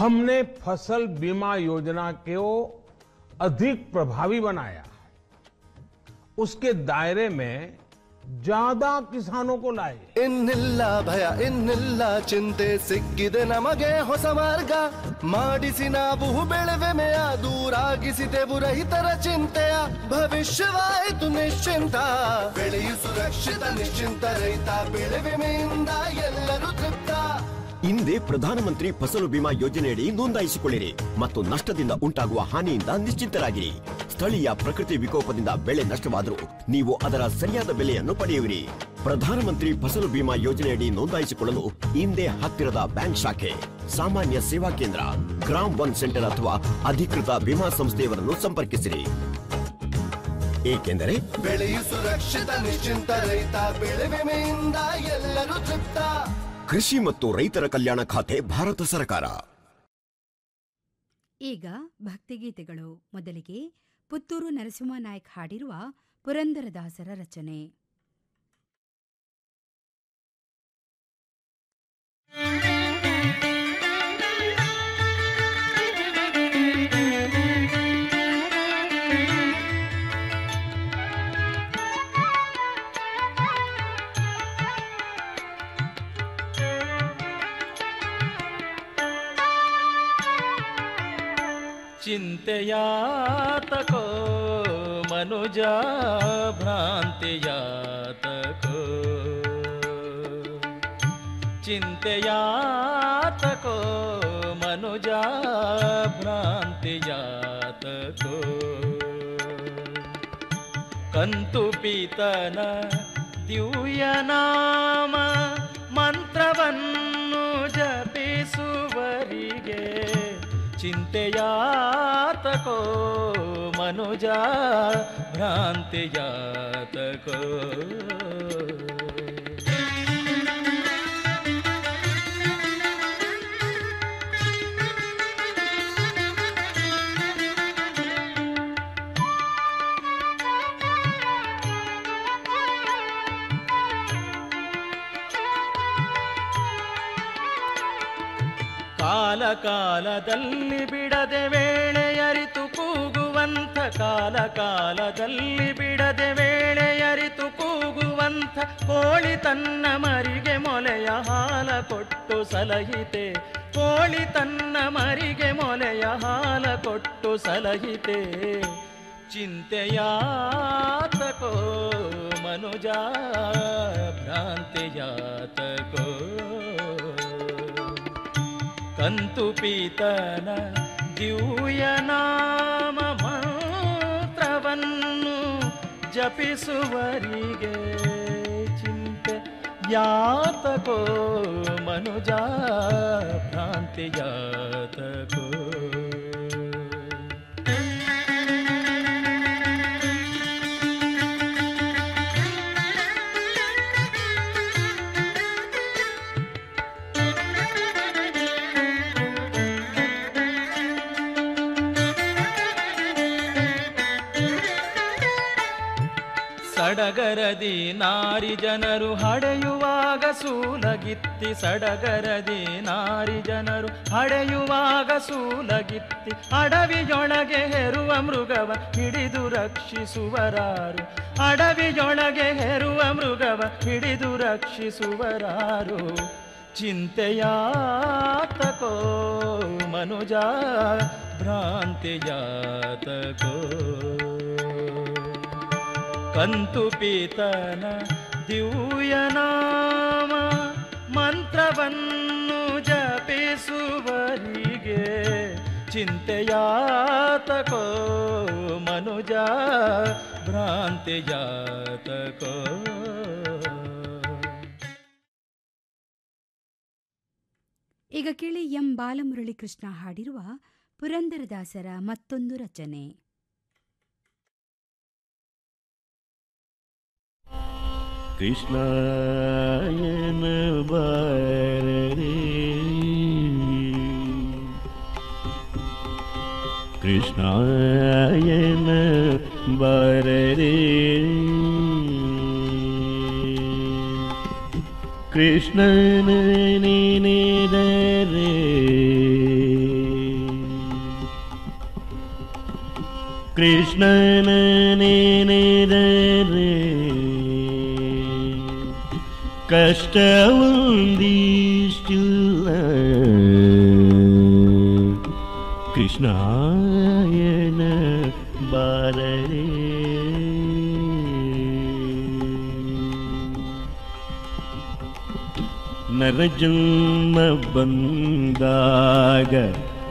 हमने फसल बीमा योजना को अधिक प्रभावी बनाया उसके दायरे में ज्यादा किसानों को लाए ಇನ್ನಿಲ್ಲ ಭಯ ಇನ್ನಿಲ್ಲ ಚಿಂತೆ ಸಿಕ್ಕಿದೆ ನಮಗೆ ಹೊಸ ಮಾರ್ಗ ಮಾಡಿಸಿ ನಾವು ಬೆಳೆವೆಮೆಯ ದೂರಾಗಿಸಿದೆವು ರೈತರ ಚಿಂತೆಯ ಭವಿಷ್ಯವಾಯಿತು ನಿಶ್ಚಿಂತ ಬೆಳೆಯು ಸುರಕ್ಷಿತ ನಿಶ್ಚಿಂತ ರೈತ ಬೆಳೆ ವಿಮೆಯಿಂದ ಎಲ್ಲರೂ ತೃಪ್ತ ಹಿಂದೆ ಪ್ರಧಾನಮಂತ್ರಿ ಫಸಲು ಬಿಮಾ ಯೋಜನೆಯಡಿ ನೋಂದಾಯಿಸಿಕೊಳ್ಳಿರಿ ಮತ್ತು ನಷ್ಟದಿಂದ ಉಂಟಾಗುವ ಹಾನಿಯಿಂದ ನಿಶ್ಚಿಂತರಾಗಿರಿ ಸ್ಥಳೀಯ ಪ್ರಕೃತಿ ವಿಕೋಪದಿಂದ ಬೆಳೆ ನಷ್ಟವಾದರೂ ನೀವು ಅದರ ಸರಿಯಾದ ಬೆಲೆಯನ್ನು ಪಡೆಯುವಿರಿ ಪ್ರಧಾನಮಂತ್ರಿ ಫಸಲು ಬಿಮಾ ಯೋಜನೆಯಡಿ ನೋಂದಾಯಿಸಿಕೊಳ್ಳಲು ಹಿಂದೆ ಹತ್ತಿರದ ಬ್ಯಾಂಕ್ ಶಾಖೆ ಸಾಮಾನ್ಯ ಸೇವಾ ಕೇಂದ್ರ ಗ್ರಾಮ್ ಒನ್ ಸೆಂಟರ್ ಅಥವಾ ಅಧಿಕೃತ ವಿಮಾ ಸಂಸ್ಥೆಯವರನ್ನು ಸಂಪರ್ಕಿಸಿರಿ ಏಕೆಂದರೆ ಬೆಳೆಯು ಸುರಕ್ಷಿತ ನಿಶ್ಚಿಂತ ರೈತ ಬೆಳೆ ವಿಮೆಯಿಂದ ಎಲ್ಲರೂ ತೃಪ್ತ ಕೃಷಿ ಮತ್ತು ರೈತರ ಕಲ್ಯಾಣ ಖಾತೆ ಭಾರತ ಸರ್ಕಾರ ಈಗ ಭಕ್ತಿಗೀತೆಗಳು ಮೊದಲಿಗೆ ಪುತ್ತೂರು ನರಸಿಂಹ ನಾಯ್ಕ್ ಹಾಡಿರುವ ಪುರಂದರದಾಸರ ರಚನೆ ಚಿಂತೆಯಾತಕೋ ಮನುಜ ಭ್ರಾಂತಿಯಾತಕೋ ಚಿಂತೆಯಾತಕೋ ಮನುಜ ಭ್ರಾಂತಿಯಾತಕೋ ಕಂತು ಪೀತನ ದಿವ್ಯನಾಮ ಮಂತ್ರವನ್ನು ಜಪಿಸುವರಿಗೆ ಚಿಂತೆಯಾತಕೋ ಮನುಜ ಭ್ರಾಂತಿಯಾತಕೋ ಕಾಲ ಕಾಲದಲ್ಲಿ ಬಿಡದೆ ವೇಳೆಯರಿತು ಕೂಗುವಂಥ ಕಾಲ ಕಾಲದಲ್ಲಿ ಬಿಡದೆ ವೇಳೆಯರಿತು ಕೂಗುವಂಥ ಕೋಳಿ ತನ್ನ ಮರಿಗೆ ಮೊಲೆಯ ಹಾಲ ಕೊಟ್ಟು ಸಲಹಿತೆ ಕೋಳಿ ತನ್ನ ಮರಿಗೆ ಮೊಲೆಯ ಹಾಲ ಕೊಟ್ಟು ಸಲಹಿತೆ ಚಿಂತೆಯಾತಕೋ ಮನುಜ ಭ್ರಾಂತಿಯಾತಕೋ ಕಂತು ಪೀತನ ದಿವ್ಯನಾಮ ಮಂತ್ರವನ್ನು ಜಪಿಸುವರಿಗೆ ಚಿಂತೆ ಯಾತಕೋ ಮನುಜ ಭ್ರಾಂತಿಯಾತಕೋ ಸಡಗರದಿ ನಾರಿ ಜನರು ಹಡೆಯುವಾಗ ಸೂಲಗಿತ್ತಿ ಸಡಗರದಿ ನಾರಿ ಜನರು ಹಡೆಯುವಾಗ ಸೂಲಗಿತ್ತಿ ಅಡವಿಯೊಳಗೆ ಹೆರುವ ಮೃಗವ ಹಿಡಿದು ರಕ್ಷಿಸುವರಾರು ಅಡವಿಯೊಳಗೆ ಹೆರುವ ಮೃಗವ ಹಿಡಿದು ರಕ್ಷಿಸುವರಾರು ಚಿಂತೆಯಾತಕೋ ಮನುಜ ಭ್ರಾಂತಿಯಾತಕೋ ಕಂತು ಪೀತನ ದಿವ್ಯನಾಮ ಮಂತ್ರವನ್ನು ಜಪಿಸುವರಿಗೆ ಚಿಂತೆಯಾತಕೋ ಮನುಜ ಭ್ರಾಂತಿಯಾತಕೋ ಈಗ ಕೇಳಿ ಎಂ ಬಾಲಮುರಳಿ ಕೃಷ್ಣ ಹಾಡಿರುವ ಪುರಂದರದಾಸರ ಮತ್ತೊಂದು ರಚನೆ ಕೃಷ್ಣಾಯನ ಬಾರರೆ ಕೃಷ್ಣಾಯನ ಬಾರರೆ ಕೃಷ್ಣನ ನೆನೆದರೆ ಕೃಷ್ಣನ ನೆನೆದರೆ ಕಷ್ಟವೊಂದಿಷ್ಟಿಲ್ಲ ಕೃಷ್ಣಾಯನ ಬಾರರೆ ನರಜನ್ಮ ಬಂದಾಗ